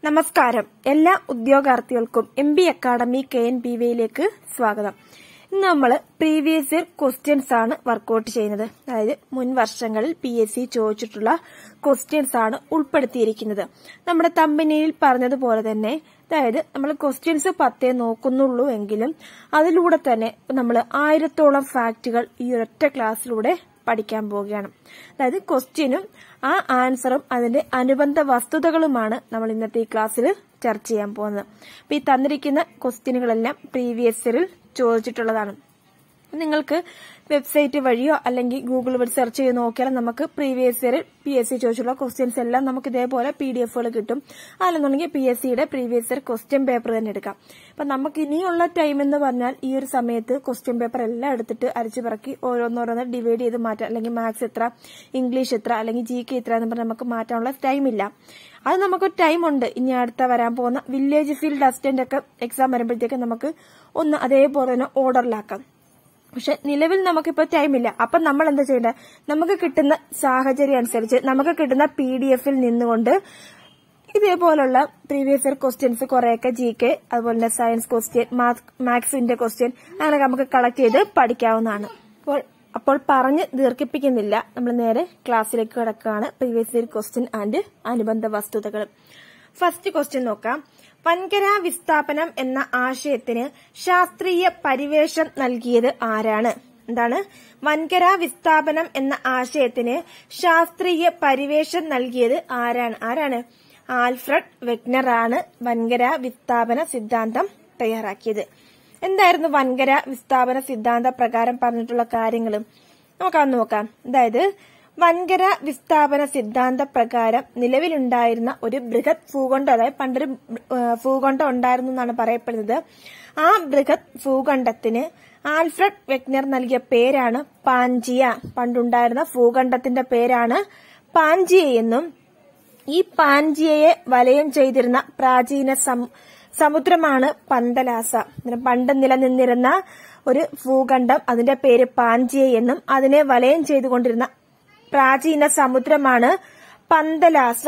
നമസ്കാരം എല്ലാ ഉദ്യോഗാർത്ഥികൾക്കും M B academy K N B വൈയിലേക്ക് സ്വാഗതം ഇന്ന് നമ്മൾ പ്രീവിയസ് ഇയർ ക്വസ്റ്റ്യൻസ് ആണ് വർക്കൗട്ട് ചെയ്യുന്നത് അതായത് മുൻ വർഷങ്ങളിൽ പി എസ് സി ചോദിച്ചിട്ടുള്ള ക്വസ്റ്റ്യൻസ് ആണ് ഉൾപ്പെടുത്തിയിരിക്കുന്നത് നമ്മുടെ കമ്പനിയിൽ പറഞ്ഞതുപോലെ തന്നെ അതായത് നമ്മൾ ക്വസ്റ്റ്യൻസ് പത്തേ നോക്കുന്നുള്ളൂ എങ്കിലും അതിലൂടെ തന്നെ നമ്മൾ ആയിരത്തോളം ഫാക്റ്റുകൾ ഈ ഒരൊറ്റ ക്ലാസ്സിലൂടെ പഠിക്കാൻ പോവുകയാണ് അതായത് ക്വസ്റ്റ്യനും ആ ആൻസറും അതിന്റെ അനുബന്ധ വസ്തുതകളുമാണ് നമ്മൾ ഇന്നത്തെ ഈ ക്ലാസ്സിൽ ചർച്ച ചെയ്യാൻ പോകുന്നത് അപ്പൊ ഈ തന്നിരിക്കുന്ന ക്വസ്റ്റ്യനുകളെല്ലാം പ്രീവിയസ് ഇയറിൽ ചോദിച്ചിട്ടുള്ളതാണ് നിങ്ങൾക്ക് വെബ്സൈറ്റ് വഴിയോ അല്ലെങ്കിൽ ഗൂഗിൾ വഴി സെർച്ച് ചെയ്ത് നോക്കിയാൽ നമുക്ക് previous year P S C ചോദിച്ചുള്ള ക്വസ്റ്റ്യൻസ് എല്ലാം നമുക്ക് ഇതേപോലെ പി ഡി എഫുകൾ കിട്ടും അല്ലെന്നുണ്ടെങ്കിൽ പി എസ് സിയുടെ പ്രീവിയസ് ഇയർ ക്വസ്റ്റ്യൻ പേപ്പർ തന്നെ എടുക്കാം അപ്പൊ നമുക്ക് ഇനിയുള്ള ടൈം എന്ന് പറഞ്ഞാൽ ഈ ഒരു സമയത്ത് ക്വസ്റ്റ്യൻ പേപ്പർ എല്ലാം എടുത്തിട്ട് അരിച്ചു പറക്കി ഓരോന്നോരോന്ന് ഡിവൈഡ് ചെയ്ത് മാറ്റാം അല്ലെങ്കിൽ മാത്സ് എത്ര ഇംഗ്ലീഷ് എത്ര അല്ലെങ്കിൽ ജി കെ എത്ര എന്ന് പറഞ്ഞാൽ നമുക്ക് മാറ്റാനുള്ള ടൈമില്ല അത് നമുക്ക് ടൈം ഉണ്ട് ഇനി അടുത്ത വരാൻ പോകുന്ന വില്ലേജ് ഫീൽഡ് അസിസ്റ്റന്റ് ഒക്കെ എക്സാം വരുമ്പോഴത്തേക്ക് നമുക്ക് ഒന്ന് അതേപോലെ തന്നെ ഓർഡറിലാക്കാം പക്ഷെ നിലവിൽ നമുക്കിപ്പോ ടൈമില്ല അപ്പൊ നമ്മൾ എന്താ ചെയ്യേണ്ടത് നമുക്ക് കിട്ടുന്ന സാഹചര്യം അനുസരിച്ച് നമുക്ക് കിട്ടുന്ന പി ഡി എഫിൽ നിന്നുകൊണ്ട് ഇതേപോലുള്ള പ്രീവിയസ് ഇയർ ക്വസ്റ്റ്യൻസ് കുറെയൊക്കെ ജി കെ അതുപോലെ തന്നെ സയൻസ് ക്വസ്റ്റ്യൻ മാത്സിന്റെ ക്വസ്റ്റ്യൻ അങ്ങനെ നമുക്ക് കളക്ട് ചെയ്ത് പഠിക്കാവുന്നതാണ് അപ്പോൾ അപ്പോൾ പറഞ്ഞ് ദീർഘിപ്പിക്കുന്നില്ല നമ്മൾ നേരെ ക്ലാസ്സിലേക്ക് കിടക്കുകയാണ് പ്രീവിയസ് ഇയർ ക്വസ്റ്റ്യൻ ആൻഡ് അനുബന്ധ വസ്തുതകൾ ഫസ്റ്റ് ക്വസ്റ്റ്യൻ നോക്കാം വൻകര വിസ്ഥാപനം എന്ന ആശയത്തിന് ശാസ്ത്രീയ പരിവേഷം നൽകിയത് ആരാണ് എന്താണ് വൻകര വിസ്ഥാപനം എന്ന ആശയത്തിന് ശാസ്ത്രീയ പരിവേഷം നൽകിയത് ആരാണ് ആരാണ് ആൽഫ്രഡ് വെഗ്നർ ആണ് വൻകര വിസ്ഥാപന സിദ്ധാന്തം തയ്യാറാക്കിയത് എന്തായിരുന്നു വൻകര വിസ്ഥാപന സിദ്ധാന്ത പ്രകാരം പറഞ്ഞിട്ടുള്ള കാര്യങ്ങൾ നമുക്കത് നോക്കാം അതായത് വൻകര വിസ്ഥാപന സിദ്ധാന്ത പ്രകാരം നിലവിലുണ്ടായിരുന്ന ഒരു ബൃഹത് ഭൂഖണ്ഡം അതായത് പണ്ടൊരു ഭൂഖണ്ഡം ഉണ്ടായിരുന്നു എന്നാണ് പറയപ്പെടുന്നത് ആ ബൃഹത് ഭൂഖണ്ഡത്തിന് ആൽഫ്രഡ് വെഗ്നർ നൽകിയ പേരാണ് പാഞ്ചിയ പണ്ടുണ്ടായിരുന്ന ഭൂഖണ്ഡത്തിന്റെ പേരാണ് പാഞ്ചിയ എന്നും ഈ പാഞ്ചിയയെ വലയം ചെയ്തിരുന്ന പ്രാചീന സമുദ്രമാണ് പന്തലാസ പണ്ട് നിലനിന്നിരുന്ന ഒരു ഭൂഖണ്ഡം അതിന്റെ പേര് പാഞ്ചിയ എന്നും അതിനെ വലയം ചെയ്തുകൊണ്ടിരുന്ന പ്രാചീന സമുദ്രമാണ് പന്തലാസ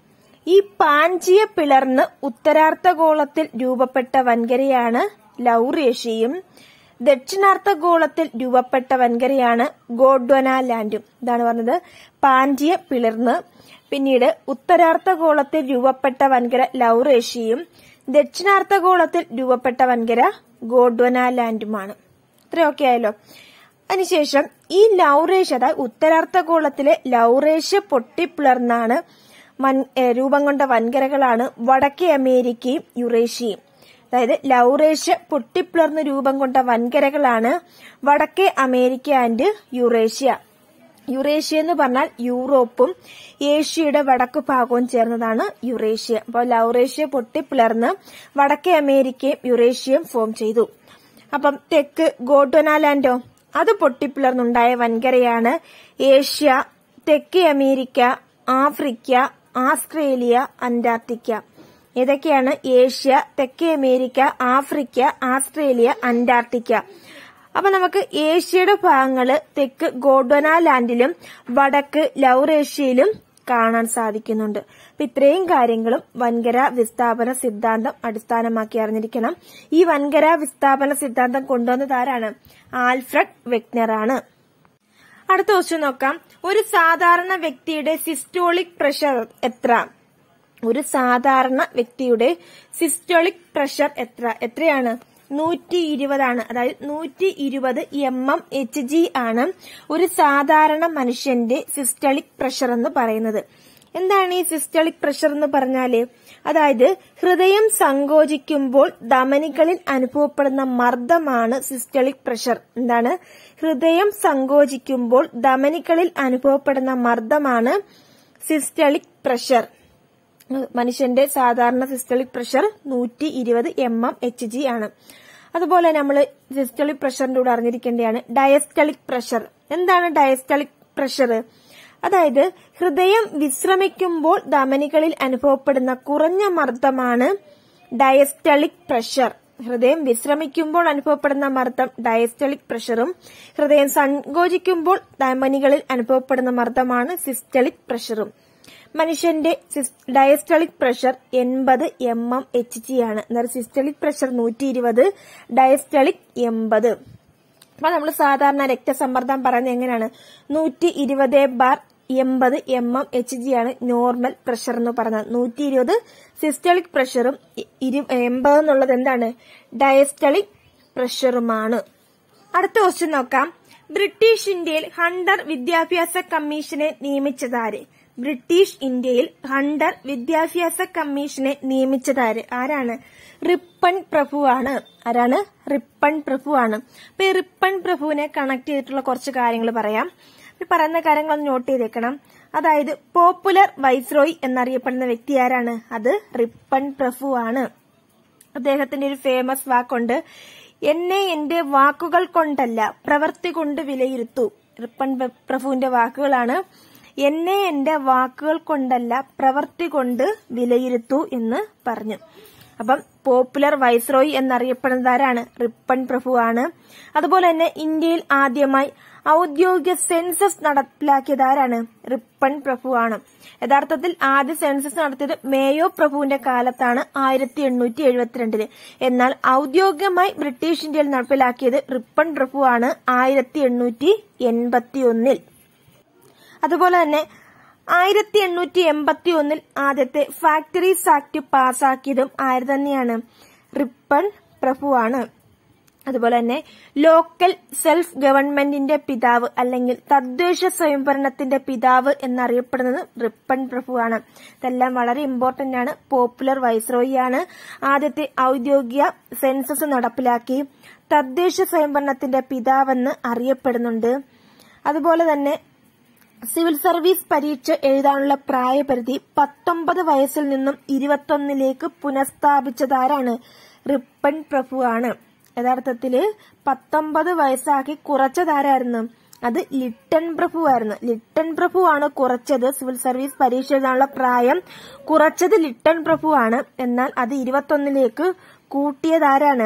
ഈ പാഞ്ചിയ പിളർന്ന് ഉത്തരാർദ്ധഗോളത്തിൽ രൂപപ്പെട്ട വൻകരയാണ് ലൗറേഷ്യയും ദക്ഷിണാർദ്ധഗോളത്തിൽ രൂപപ്പെട്ട വൻകരയാണ് ഗോഡ്വന ലാൻഡും ഇതാണ് പറഞ്ഞത് പാഞ്ചിയ പിളർന്ന് പിന്നീട് ഉത്തരാർദ്ധഗോളത്തിൽ രൂപപ്പെട്ട വൻകര ലൗറേഷ്യയും ദക്ഷിണാർദ്ധഗോളത്തിൽ രൂപപ്പെട്ട വൻകര ഗോഡ്വന ലാൻഡുമാണ് ഇത്രയൊക്കെ ആയല്ലോ അതിനുശേഷം ഈ ലൗറേഷ്യ അതായത് ഉത്തരാർദ്ധഗോളത്തിലെ ലൗറേഷ്യ പൊട്ടിപ്പിളർന്നാണ് വൻ രൂപം കൊണ്ട വൻകരകളാണ് വടക്കേ അമേരിക്കയും യുറേഷ്യയും അതായത് ലൗറേഷ്യ പൊട്ടിപ്പിളർന്ന് രൂപം കൊണ്ട വൻകരകളാണ് വടക്കേ അമേരിക്ക ആൻഡ് യുറേഷ്യ യുറേഷ്യ എന്ന് പറഞ്ഞാൽ യൂറോപ്പും ഏഷ്യയുടെ വടക്കു ഭാഗവും ചേർന്നതാണ് യുറേഷ്യ അപ്പോൾ ലൗറേഷ്യ പൊട്ടിപ്പിളർന്ന് വടക്കേ അമേരിക്കയും യുറേഷ്യയും ഫോം ചെയ്തു അപ്പം തെക്ക് ഗോഡ്വനാലാൻഡോ അത് പൊട്ടിപ്പിളർന്നുണ്ടായ വൻകരയാണ് ഏഷ്യ തെക്കേ അമേരിക്ക ആഫ്രിക്ക ആസ്ട്രേലിയ അന്റാർട്ടിക്ക ഏതൊക്കെയാണ് ഏഷ്യ തെക്കേ അമേരിക്ക ആഫ്രിക്ക ആസ്ട്രേലിയ അന്റാർട്ടിക്ക അപ്പൊ നമുക്ക് ഏഷ്യയുടെ ഭാഗങ്ങള് തെക്ക് ഗോഡ്വന ലാൻഡിലും വടക്ക് ലൗറേഷ്യയിലും കാണാൻ സാധിക്കുന്നുണ്ട് അപ്പൊ ഇത്രയും കാര്യങ്ങളും വൻകര വിസ്ഥാപന സിദ്ധാന്തം അടിസ്ഥാനമാക്കി അറിഞ്ഞിരിക്കണം ഈ വൻകര വിസ്ഥാപന സിദ്ധാന്തം കൊണ്ടുവന്നത് ആരാണ് ആൽഫ്രഡ് വെഗ്നർ ആണ് അടുത്ത ക്വസ്റ്റ്യൻ നോക്കാം ഒരു സാധാരണ വ്യക്തിയുടെ സിസ്റ്റോളിക് പ്രഷർ എത്ര ഒരു സാധാരണ വ്യക്തിയുടെ സിസ്റ്റോളിക് പ്രഷർ എത്ര എത്രയാണ് നൂറ്റി ഇരുപതാണ് അതായത് നൂറ്റി ഇരുപത് എം എം എച്ച് ജി ആണ് ഒരു സാധാരണ മനുഷ്യന്റെ സിസ്റ്റളിക് പ്രഷർ എന്ന് പറയുന്നത് എന്താണ് ഈ സിസ്റ്റളിക് പ്രഷർ എന്ന് പറഞ്ഞാല് അതായത് ഹൃദയം സങ്കോചിക്കുമ്പോൾ ധമനികളിൽ അനുഭവപ്പെടുന്ന മർദ്ദമാണ് സിസ്റ്റളിക് പ്രഷർ എന്താണ് ഹൃദയം സങ്കോചിക്കുമ്പോൾ ധമനികളിൽ അനുഭവപ്പെടുന്ന മർദ്ദമാണ് സിസ്റ്റളിക് പ്രഷർ മനുഷ്യന്റെ സാധാരണ സിസ്റ്റളിക് പ്രഷർ നൂറ്റി ഇരുപത് എം എം എച്ച് ജി ആണ് അതുപോലെ നമ്മൾ സിസ്റ്റളിക് പ്രഷറിന്റെ കൂടെ അറിഞ്ഞിരിക്കേണ്ടതാണ് ഡയസ്റ്റളിക് പ്രഷർ എന്താണ് ഡയസ്റ്റളിക് പ്രഷർ അതായത് ഹൃദയം വിശ്രമിക്കുമ്പോൾ ധമനികളിൽ അനുഭവപ്പെടുന്ന കുറഞ്ഞ മർദ്ദമാണ് ഡയസ്റ്റളിക് പ്രഷർ ഹൃദയം വിശ്രമിക്കുമ്പോൾ അനുഭവപ്പെടുന്ന മർദ്ദം ഡയസ്റ്റളിക് പ്രഷറും ഹൃദയം സങ്കോചിക്കുമ്പോൾ ധമനികളിൽ അനുഭവപ്പെടുന്ന മർദ്ദമാണ് സിസ്റ്റളിക് പ്രഷറും മനുഷ്യന്റെ ഡയസ്റ്റളിക് പ്രഷർ എൺപത് എം എം എച്ച് ജി ആണ് എന്നാൽ സിസ്റ്റളിക് പ്രഷർ നൂറ്റി ഇരുപത് ഡയസ്റ്റളിക് എൺപത് അപ്പൊ നമ്മൾ സാധാരണ രക്തസമ്മർദ്ദം പറയുന്നത് എങ്ങനെയാണ് നൂറ്റി ഇരുപത് ബാർ എൺപത് എം എം എച്ച് ജി ആണ് നോർമൽ പ്രഷർ എന്ന് പറയുന്നത് നൂറ്റി ഇരുപത് സിസ്റ്റളിക് പ്രഷറും എൺപത് എന്നുള്ളത് എന്താണ് ഡയസ്റ്റളിക് പ്രഷറുമാണ് അടുത്ത ക്വസ്റ്റ്യൻ നോക്കാം ബ്രിട്ടീഷ് ഇന്ത്യയിൽ ഹണ്ടർ വിദ്യാഭ്യാസ കമ്മീഷനെ നിയമിച്ചതാര് ബ്രിട്ടീഷ് ഇന്ത്യയിൽ ഹണ്ടർ വിദ്യാഭ്യാസ കമ്മീഷനെ നിയമിച്ചതാര് ആരാണ് റിപ്പൺ പ്രഭുവാണ് ആരാണ് റിപ്പൺ പ്രഭുവാണ് അപ്പൊ ഈ റിപ്പൺ പ്രഭുവിനെ കണക്ട് ചെയ്തിട്ടുള്ള കുറച്ച് കാര്യങ്ങൾ പറയാം ഈ പറയുന്ന കാര്യങ്ങൾ ഒന്ന് നോട്ട് ചെയ്തേക്കണം അതായത് പോപ്പുലർ വൈസ്രോയ് എന്നറിയപ്പെടുന്ന വ്യക്തി ആരാണ് അത് റിപ്പൺ പ്രഭുവാണ് അദ്ദേഹത്തിന്റെ ഒരു ഫേമസ് വാക്കുണ്ട് എന്നെ എന്റെ വാക്കുകൾ കൊണ്ടല്ല പ്രവൃത്തി കൊണ്ട് വിലയിരുത്തൂ റിപ്പൺ പ്രഭുവിന്റെ വാക്കുകളാണ് എന്നെ എന്റെ വാക്കുകൾ കൊണ്ടല്ല പ്രവൃത്തി കൊണ്ട് വിലയിരുത്തൂ എന്ന് പറഞ്ഞു അപ്പം പോപ്പുലർ വൈസ്രോയ് എന്നറിയപ്പെടുന്നത് ആരാണ് റിപ്പൺ പ്രഭുവാണ് അതുപോലെ തന്നെ ഇന്ത്യയിൽ ആദ്യമായി ഔദ്യോഗിക സെൻസസ് നടപ്പിലാക്കിയത് ആരാണ് റിപ്പൺ പ്രഭുവാണ് യഥാർത്ഥത്തിൽ ആദ്യ സെൻസസ് നടത്തിയത് മേയോ പ്രഭുവിന്റെ കാലത്താണ് ആയിരത്തി എണ്ണൂറ്റി എഴുപത്തിരണ്ടില് എന്നാൽ ഔദ്യോഗികമായി ബ്രിട്ടീഷ് ഇന്ത്യയിൽ നടപ്പിലാക്കിയത് റിപ്പൺ പ്രഭുവാണ് ആയിരത്തി എണ്ണൂറ്റി എൺപത്തി ഒന്നിൽ അതുപോലെ തന്നെ ആയിരത്തി എണ്ണൂറ്റി എൺപത്തി ഒന്നിൽ ആദ്യത്തെ ഫാക്ടറീസ് ആക്ട് പാസാക്കിയതും ആര് തന്നെയാണ് റിപ്പൺ പ്രഭുവാണ് അതുപോലെ തന്നെ ലോക്കൽ സെൽഫ് ഗവൺമെന്റിന്റെ പിതാവ് അല്ലെങ്കിൽ തദ്ദേശ സ്വയംഭരണത്തിന്റെ പിതാവ് എന്നറിയപ്പെടുന്നത് റിപ്പൺ പ്രഭുവാണ് ഇതെല്ലാം വളരെ ഇമ്പോർട്ടന്റ് ആണ് പോപ്പുലർ വൈസ്രോയി ആണ് ആദ്യത്തെ ഔദ്യോഗിക സെൻസസ് നടപ്പിലാക്കി തദ്ദേശ സ്വയംഭരണത്തിന്റെ പിതാവെന്ന് അറിയപ്പെടുന്നുണ്ട് അതുപോലെ തന്നെ സിവിൽ സർവീസ് പരീക്ഷ എഴുതാനുള്ള പ്രായപരിധി പത്തൊമ്പത് വയസ്സിൽ നിന്നും ഇരുപത്തൊന്നിലേക്ക് പുനഃസ്ഥാപിച്ചതാരാണ് റിപ്പൺ പ്രഭുവാണ് യഥാർത്ഥത്തില് പത്തൊമ്പത് വയസ്സാക്കി കുറച്ചതാരായിരുന്നു അത് ലിട്ടൺ പ്രഭുവായിരുന്നു ലിട്ടൺ പ്രഭുവാണ് കുറച്ചത് സിവിൽ സർവീസ് പരീക്ഷ എഴുതാനുള്ള പ്രായം കുറച്ചത് ലിട്ടൺ പ്രഭുവാണ് എന്നാൽ അത് ഇരുപത്തൊന്നിലേക്ക് കൂട്ടിയതാരാണ്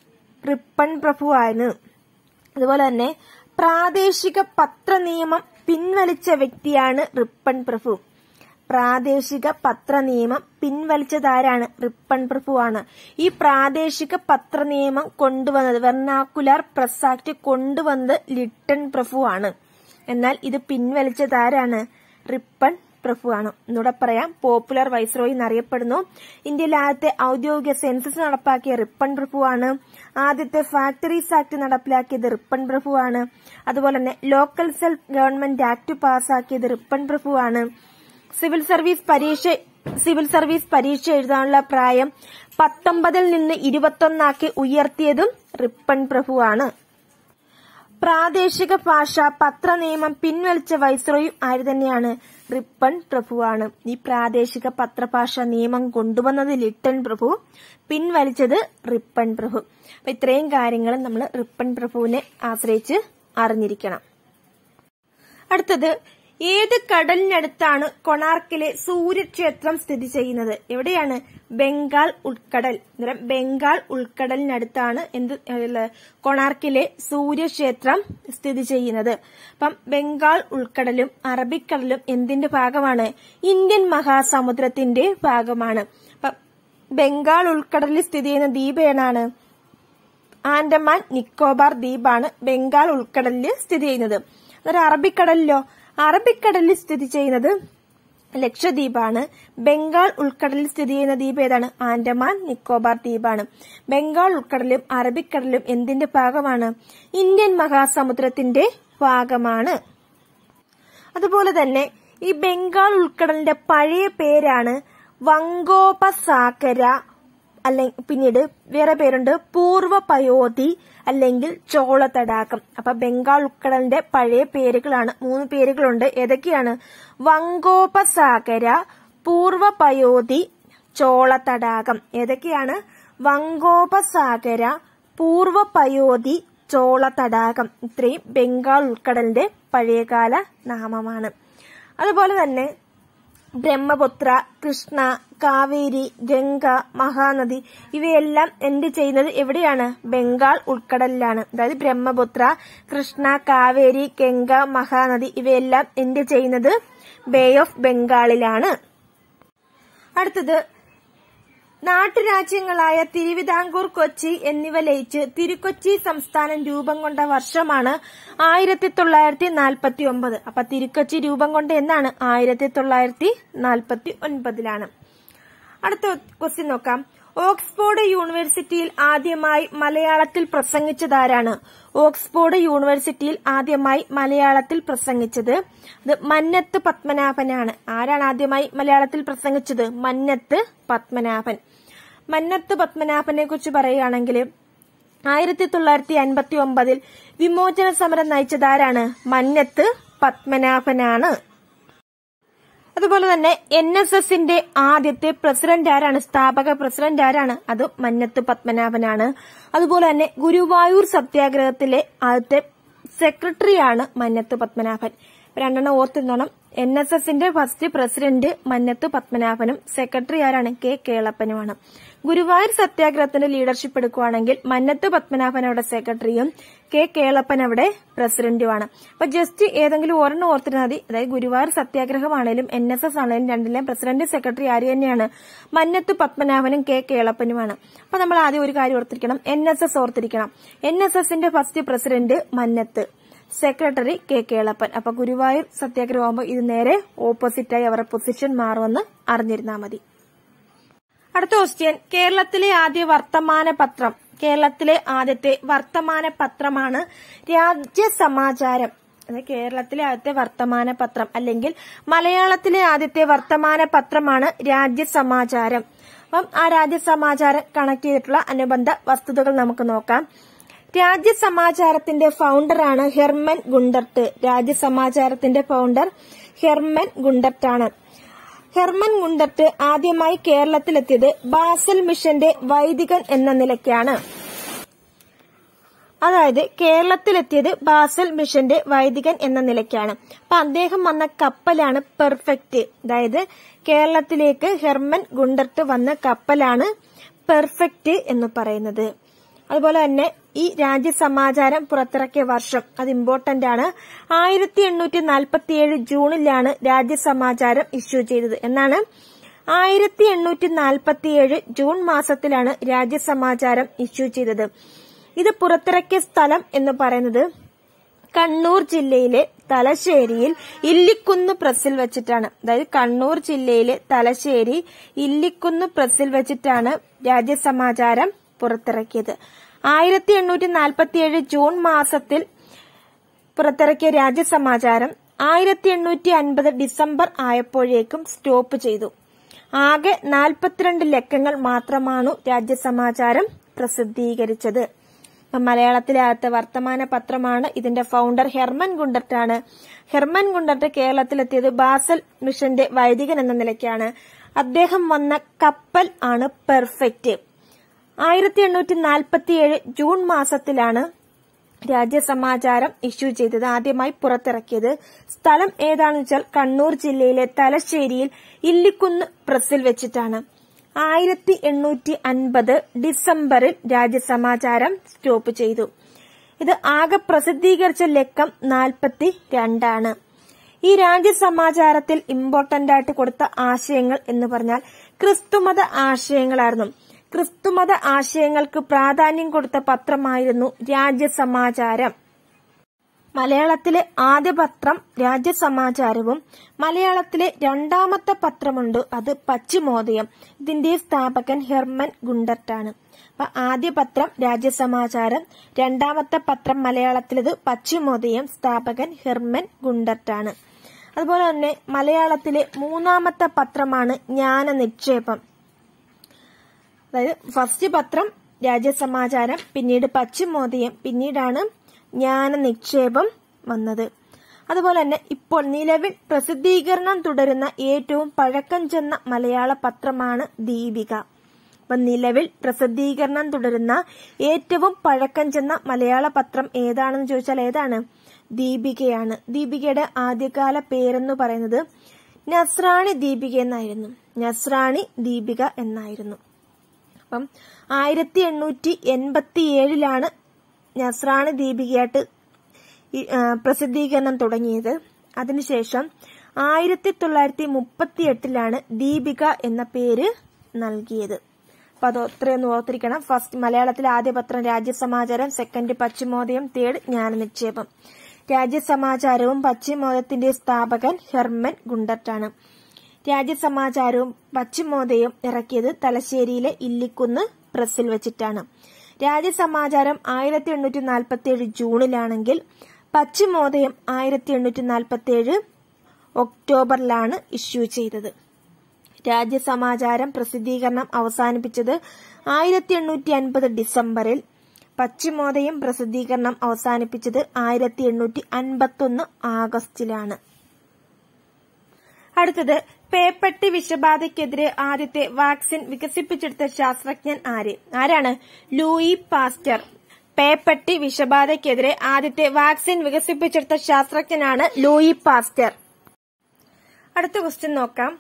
റിപ്പൺ പ്രഭുവാണ് അതുപോലെ തന്നെ പ്രാദേശിക പത്ര നിയമം പിൻവലിച്ച വ്യക്തിയാണ് റിപ്പൺ പ്രഭു പ്രാദേശിക പത്ര നിയമം പിൻവലിച്ചതാരാണ് റിപ്പൺ പ്രഭുവാണ് ഈ പ്രാദേശിക പത്ര നിയമം കൊണ്ടുവന്നത് വെർണാക്കുലർ പ്രസ് ആക്ട് കൊണ്ടുവന്നത് ലിട്ടൺ പ്രഭുവാണ് എന്നാൽ ഇത് പിൻവലിച്ചതാരാണ് റിപ്പൺ പ്രഭുവാണ് എന്നൂടെ പറയാം പോപ്പുലർ വൈസ്രോയി എന്നറിയപ്പെടുന്നു ഇന്ത്യയിലെ ആദ്യത്തെ ഔദ്യോഗിക സെൻസസ് നടപ്പാക്കിയ റിപ്പൺ പ്രഭുവാണ് ആദ്യത്തെ ഫാക്ടറീസ് ആക്ട് നടപ്പിലാക്കിയത് റിപ്പൺ പ്രഭുവാണ് അതുപോലെ തന്നെ ലോക്കൽ സെൽഫ് ഗവൺമെന്റ് ആക്ട് പാസാക്കിയത് റിപ്പൺ പ്രഭുവാണ് സിവിൽ സർവീസ് പരീക്ഷ സിവിൽ സർവീസ് പരീക്ഷ എഴുതാനുള്ള പ്രായം പത്തൊമ്പതിൽ നിന്ന് ഇരുപത്തൊന്നാക്കി ഉയർത്തിയതും റിപ്പൺ പ്രഭുവാണ് പ്രാദേശിക ഭാഷ പത്ര നിയമം പിൻവലിച്ച വൈസ്രോയും ആര് തന്നെയാണ് റിപ്പൺ പ്രഭുവാണ് ഈ പ്രാദേശിക പത്രഭാഷ നിയമം കൊണ്ടുവന്നത് ലിട്ടൺ പ്രഭു പിൻവലിച്ചത് റിപ്പൺ പ്രഭു അപ്പൊ ഇത്രയും കാര്യങ്ങൾ നമ്മൾ റിപ്പൺ പ്രഭുവിനെ ആശ്രയിച്ച് അറിഞ്ഞിരിക്കണം അടുത്തത് ഏത് കടലിനടുത്താണ് കൊണാർക്കിലെ സൂര്യക്ഷേത്രം സ്ഥിതി ചെയ്യുന്നത് എവിടെയാണ് ബംഗാൾ ഉൾക്കടൽ അന്നേരം ബംഗാൾ ഉൾക്കടലിനടുത്താണ് എന്ത് ഉള്ള കൊണാർക്കിലെ സൂര്യക്ഷേത്രം സ്ഥിതി ചെയ്യുന്നത് അപ്പം ബംഗാൾ ഉൾക്കടലും അറബിക്കടലും എന്തിന്റെ ഭാഗമാണ് ഇന്ത്യൻ മഹാസമുദ്രത്തിന്റെ ഭാഗമാണ് അപ്പം ബംഗാൾ ഉൾക്കടലിൽ സ്ഥിതി ചെയ്യുന്ന ദ്വീപ് ഏതാണ് ആൻഡമാൻ നിക്കോബാർ ദ്വീപാണ് ബംഗാൾ ഉൾക്കടലിൽ സ്ഥിതി ചെയ്യുന്നത് അന്നേരം അറബിക്കടലിലോ അറബിക്കടലിൽ സ്ഥിതി ചെയ്യുന്നത് ലക്ഷദ്വീപാണ് ബംഗാൾ ഉൾക്കടലിൽ സ്ഥിതി ചെയ്യുന്ന ദ്വീപ് ഏതാണ് ആൻഡമാൻ നിക്കോബാർ ദ്വീപാണ് ബംഗാൾ ഉൾക്കടലും അറബിക്കടലും എന്തിന്റെ ഭാഗമാണ് ഇന്ത്യൻ മഹാസമുദ്രത്തിന്റെ ഭാഗമാണ് അതുപോലെ തന്നെ ഈ ബംഗാൾ ഉൾക്കടലിന്റെ പഴയ പേരാണ് വങ്കോപസാഗര അല്ലെങ്കിൽ പിന്നീട് വേറെ പേരുണ്ട് പൂർവ പയോധി അല്ലെങ്കിൽ ചോള തടാകം അപ്പൊ ബംഗാൾ ഉൾക്കടലിന്റെ പഴയ പേരുകളാണ് മൂന്ന് പേരുകളുണ്ട് ഏതൊക്കെയാണ് വങ്കോപസാഗര പൂർവ പയോധി ചോള തടാകം ഏതൊക്കെയാണ് വങ്കോപസാഗര പൂർവ പയോധി ചോള തടാകം ഇത്രയും ബംഗാൾ ഉൾക്കടലിന്റെ പഴയകാല നാമമാണ് അതുപോലെ തന്നെ ബ്രഹ്മപുത്ര കൃഷ്ണ കാവേരി ഗംഗ മഹാനദി ഇവയെല്ലാം എന്ത് ചെയ്യുന്നത് എവിടെയാണ് ബംഗാൾ ഉൾക്കടലിലാണ് അതായത് ബ്രഹ്മപുത്ര കൃഷ്ണ കാവേരി ഗംഗ മഹാനദി ഇവയെല്ലാം എന്ത് ചെയ്യുന്നത് ബേ ഓഫ് ബംഗാളിലാണ് അടുത്തത് നാട്ടുരാജ്യങ്ങളായ തിരുവിതാംകൂർ കൊച്ചി എന്നിവ ലയിച്ച് തിരുക്കൊച്ചി സംസ്ഥാനം രൂപം കൊണ്ട വർഷമാണ് ആയിരത്തി തൊള്ളായിരത്തി നാൽപ്പത്തി ഒമ്പത് അപ്പൊ തിരുക്കൊച്ചി രൂപം കൊണ്ട് എന്നാണ് ആയിരത്തി തൊള്ളായിരത്തി നാൽപ്പത്തി ഒൻപതിലാണ് അടുത്ത ക്വസ്റ്റ്യൻ നോക്കാം ഓക്സ്ഫോർഡ് യൂണിവേഴ്സിറ്റിയിൽ ആദ്യമായി മലയാളത്തിൽ പ്രസംഗിച്ചതാരാണ് ഓക്സ്ഫോർഡ് യൂണിവേഴ്സിറ്റിയിൽ ആദ്യമായി മലയാളത്തിൽ പ്രസംഗിച്ചത് അത് മന്നത്ത് പത്മനാഭനാണ് ആരാണ് ആദ്യമായി മലയാളത്തിൽ പ്രസംഗിച്ചത് മന്നത്ത് പത്മനാഭൻ മന്നത്ത് പത്മനാഭനെ കുറിച്ച് പറയുകയാണെങ്കിൽ ആയിരത്തി തൊള്ളായിരത്തി അൻപത്തി ഒമ്പതിൽ വിമോചന സമരം നയിച്ചതാരാണ് മന്നത്ത് പത്മനാഭനാണ് അതുപോലെ തന്നെ എൻ എസ് എസിന്റെ ആദ്യത്തെ പ്രസിഡന്റ് ആരാണ് സ്ഥാപക പ്രസിഡന്റ് ആരാണ് അത് മന്നത്ത് പത്മനാഭനാണ് അതുപോലെ തന്നെ ഗുരുവായൂർ സത്യാഗ്രഹത്തിലെ ആദ്യത്തെ സെക്രട്ടറിയാണ് മന്നത്ത് പത്മനാഭൻ രണ്ടെണ്ണം ഓർത്തിരുന്നോണം എൻ എസ് എസിന്റെ ഫസ്റ്റ് പ്രസിഡന്റ് മന്നത്ത് പത്മനാഭനും സെക്രട്ടറി ആരാണ് കെ കേളപ്പനുമാണ് ഗുരുവായൂർ സത്യാഗ്രഹത്തിന്റെ ലീഡർഷിപ്പ് എടുക്കുകയാണെങ്കിൽ മന്നത്ത് പത്മനാഭൻ അവിടെ സെക്രട്ടറിയും കെ കേളപ്പൻ അവിടെ പ്രസിഡന്റുമാണ് അപ്പൊ ജസ്റ്റ് ഏതെങ്കിലും ഒരെണ്ണം ഓർത്തിരുന്നാൽ മതി അതായത് ഗുരുവായൂർ സത്യാഗ്രഹമാണേലും എൻ എസ് എസ് ആണേലും രണ്ടിലെയും പ്രസിഡന്റ് സെക്രട്ടറി ആര് തന്നെയാണ് മന്നത്ത് പത്മനാഭനും കെ കേളപ്പനുമാണ് അപ്പൊ നമ്മൾ ആദ്യം ഒരു കാര്യം ഓർത്തിരിക്കണം എൻ എസ് എസ് ഓർത്തിരിക്കണം എൻ എസ് എസിന്റെ first president Mannath secretary K Kelappan അപ്പൊ ഗുരുവായൂർ സത്യാഗ്രഹം ആകുമ്പോൾ ഇത് നേരെ ഓപ്പോസിറ്റായി അവരുടെ പൊസിഷൻ മാറുമെന്ന് അറിഞ്ഞിരുന്നാൽ മതി അടുത്ത ക്വസ്റ്റ്യൻ കേരളത്തിലെ ആദ്യ വർത്തമാന പത്രം കേരളത്തിലെ ആദ്യത്തെ വർത്തമാന പത്രമാണ് രാജ്യസമാചാരം അത് കേരളത്തിലെ ആദ്യത്തെ വർത്തമാന പത്രം അല്ലെങ്കിൽ മലയാളത്തിലെ ആദ്യത്തെ വർത്തമാന പത്രമാണ് രാജ്യസമാചാരം അപ്പം ആ രാജ്യസമാചാരം കണക്ട് ചെയ്തിട്ടുള്ള അനുബന്ധ വസ്തുതകൾ നമുക്ക് നോക്കാം രാജ്യസമാചാരത്തിന്റെ ഫൗണ്ടറാണ് ഹെർമൻ ഗുണ്ടർട്ട് രാജ്യസമാചാരത്തിന്റെ ഫൗണ്ടർ ഹെർമൻ ഗുണ്ടർട്ടാണ് ഹെർമൻ ഗുണ്ടർട്ട് ആദ്യമായി കേരളത്തിലെത്തിയത് ബാസൽ മിഷന്റെ വൈദികൻ എന്ന നിലയ്ക്കാണ് അതായത് കേരളത്തിലെത്തിയത് ബാസൽ മിഷന്റെ വൈദികൻ എന്ന നിലയ്ക്കാണ് അപ്പൊ അദ്ദേഹം വന്ന കപ്പലാണ് പെർഫെക്റ്റ് അതായത് കേരളത്തിലേക്ക് ഹെർമൻ ഗുണ്ടർട്ട് വന്ന കപ്പലാണ് പെർഫെക്റ്റ് എന്ന് പറയുന്നത് അതുപോലെ തന്നെ ഈ രാജ്യസമാചാരം പുറത്തിറക്കിയ വർഷം അത് ഇമ്പോർട്ടന്റ് ആണ് ആയിരത്തി എണ്ണൂറ്റി നാൽപ്പത്തിയേഴ് ജൂണിലാണ് രാജ്യസമാചാരം ഇഷ്യൂ ചെയ്തത് എന്നാണ് ആയിരത്തി എണ്ണൂറ്റി നാൽപ്പത്തിയേഴ് ജൂൺ മാസത്തിലാണ് രാജ്യസമാചാരം ഇഷ്യൂ ചെയ്തത് ഇത് പുറത്തിറക്കിയ സ്ഥലം എന്ന് പറയുന്നത് കണ്ണൂർ ജില്ലയിലെ തലശ്ശേരിയിൽ ഇല്ലിക്കുന്ന് പ്രസ്സിൽ വെച്ചിട്ടാണ് അതായത് കണ്ണൂർ ജില്ലയിലെ തലശ്ശേരി ഇല്ലിക്കുന്ന് പ്രസ്സിൽ വെച്ചിട്ടാണ് രാജ്യസമാചാരം പുറത്തിറക്കിയത് ആയിരത്തി എണ്ണൂറ്റി നാൽപ്പത്തിയേഴ് ജൂൺ മാസത്തിൽ പുറത്തിറക്കിയ രാജ്യസമാചാരം ആയിരത്തി എണ്ണൂറ്റി അൻപത് ഡിസംബർ ആയപ്പോഴേക്കും സ്റ്റോപ്പ് ചെയ്തു ആകെ നാൽപ്പത്തിരണ്ട് ലക്കങ്ങൾ മാത്രമാണ് രാജ്യസമാചാരം പ്രസിദ്ധീകരിച്ചത് ഇപ്പം മലയാളത്തിലെ ആദ്യത്തെ വർത്തമാന പത്രമാണ് ഇതിന്റെ ഫൗണ്ടർ ഹെർമൻ ഗുണ്ടർട്ടാണ് ഹെർമൻ ഗുണ്ടർട്ട് കേരളത്തിലെത്തിയത് ബാസൽ മിഷന്റെ വൈദികൻ എന്ന നിലയ്ക്കാണ് അദ്ദേഹം വന്ന കപ്പൽ ആണ് പെർഫെക്റ്റ് ആയിരത്തി എണ്ണൂറ്റി നാൽപ്പത്തിയേഴ് ജൂൺ മാസത്തിലാണ് രാജ്യസമാചാരം ഇഷ്യൂ ചെയ്തത് ആദ്യമായി പുറത്തിറക്കിയത് സ്ഥലം ഏതാണെന്ന് വെച്ചാൽ കണ്ണൂർ ജില്ലയിലെ തലശ്ശേരിയിൽ ഇല്ലിക്കുന്ന് പ്രസ്സിൽ വെച്ചിട്ടാണ് ആയിരത്തി എണ്ണൂറ്റി അൻപത് ഡിസംബറിൽ രാജ്യസമാചാരം സ്റ്റോപ്പ് ചെയ്തു ഇത് ആകെ പ്രസിദ്ധീകരിച്ച ലക്കം നാൽപ്പത്തി രണ്ടാണ് ഈ രാജ്യസമാചാരത്തിൽ ഇമ്പോർട്ടന്റ് ആയിട്ട് കൊടുത്ത ആശയങ്ങൾ എന്ന് പറഞ്ഞാൽ ക്രിസ്തുമത ആശയങ്ങളായിരുന്നു ക്രിസ്തുമത ആശയങ്ങൾക്ക് പ്രാധാന്യം കൊടുത്ത പത്രമായിരുന്നു രാജ്യസമാചാരം മലയാളത്തിലെ ആദ്യ പത്രം രാജ്യസമാചാരവും മലയാളത്തിലെ രണ്ടാമത്തെ പത്രമുണ്ട് അത് പശ്ചിമോദയം ഇതിന്റെ സ്ഥാപകൻ ഹെർമൻ ഗുണ്ടർട്ടാണ് അപ്പൊ ആദ്യ പത്രം രാജ്യസമാചാരം രണ്ടാമത്തെ പത്രം മലയാളത്തിലത് പശ്ചിമോദയം സ്ഥാപകൻ ഹെർമൻ ഗുണ്ടർട്ടാണ് അതുപോലെ തന്നെ മലയാളത്തിലെ മൂന്നാമത്തെ പത്രമാണ് ജ്ഞാന നിക്ഷേപം അതായത് ഫസ്റ്റ് പത്രം രാജ്യസമാചാരം പിന്നീട് പശ്ചിമോദയം പിന്നീടാണ് ജ്ഞാന നിക്ഷേപം വന്നത് അതുപോലെ തന്നെ ഇപ്പോൾ നിലവിൽ പ്രസിദ്ധീകരണം തുടരുന്ന ഏറ്റവും പഴക്കം ചെന്ന മലയാള പത്രമാണ് ദീപിക അപ്പൊ നിലവിൽ പ്രസിദ്ധീകരണം തുടരുന്ന ഏറ്റവും പഴക്കം ചെന്ന മലയാള പത്രം ഏതാണെന്ന് ചോദിച്ചാൽ ഏതാണ് ദീപികയാണ് ദീപികയുടെ ആദ്യകാല പേരെന്ന് പറയുന്നത് നസ്രാണി ദീപിക എന്നായിരുന്നു നസ്രാണി ദീപിക എന്നായിരുന്നു അപ്പം ആയിരത്തി എണ്ണൂറ്റി എൺപത്തി ഏഴിലാണ് നസ്രാണി ദീപികയായിട്ട് ഈ, ആ, പ്രസിദ്ധീകരണം തുടങ്ങിയത് അതിനുശേഷം ആയിരത്തി തൊള്ളായിരത്തി മുപ്പത്തി എട്ടിലാണ് ദീപിക എന്ന പേര് നൽകിയത് അപ്പൊ അത് അത്രയൊന്ന് ഓർത്തിരിക്കണം ഫസ്റ്റ് മലയാളത്തിലെ ആദ്യ പത്രം രാജ്യസമാചാരം സെക്കൻഡ് പശ്ചിമോദയം തേർഡ് ജ്ഞാനനിക്ഷേപം രാജ്യസമാചാരവും പശ്ചിമോദയത്തിന്റെ സ്ഥാപകൻ ഹെർമൻ ഗുണ്ടർട്ടാണ് രാജ്യസമാചാരവും പശ്ചിമോദയം ഇറക്കിയത് തലശ്ശേരിയിലെ ഇല്ലിക്കുന്ന് പ്രസിൽ വെച്ചിട്ടാണ് രാജ്യസമാചാരം ആയിരത്തി എണ്ണൂറ്റി നാൽപ്പത്തി ഏഴ് ജൂണിലാണെങ്കിൽ പശ്ചിമോദയം ആയിരത്തി എണ്ണൂറ്റി നാൽപ്പത്തി ഏഴ് ഒക്ടോബറിലാണ് ഇഷ്യൂ ചെയ്തത് രാജ്യസമാചാരം പ്രസിദ്ധീകരണം അവസാനിപ്പിച്ചത് ആയിരത്തി എണ്ണൂറ്റി അൻപത് ഡിസംബറിൽ പശ്ചിമോദയം പ്രസിദ്ധീകരണം അവസാനിപ്പിച്ചത് ആയിരത്തി എണ്ണൂറ്റി അൻപത്തൊന്ന് ആഗസ്റ്റിലാണ് അടുത്തത് പേപ്പട്ടി വിഷബാധയ്ക്കെതിരെ ആദ്യത്തെ വാക്സിൻ വികസിപ്പിച്ചെടുത്ത ശാസ്ത്രജ്ഞൻ ആര് ആരാണ് ലൂയി പാസ്റ്റർ പേപ്പട്ടി വിഷബാധയ്ക്കെതിരെ ആദ്യത്തെ വാക്സിൻ വികസിപ്പിച്ചെടുത്ത ശാസ്ത്രജ്ഞനാണ് ലൂയി പാസ്റ്റർ അടുത്ത ക്വസ്റ്റ്യൻ നോക്കാം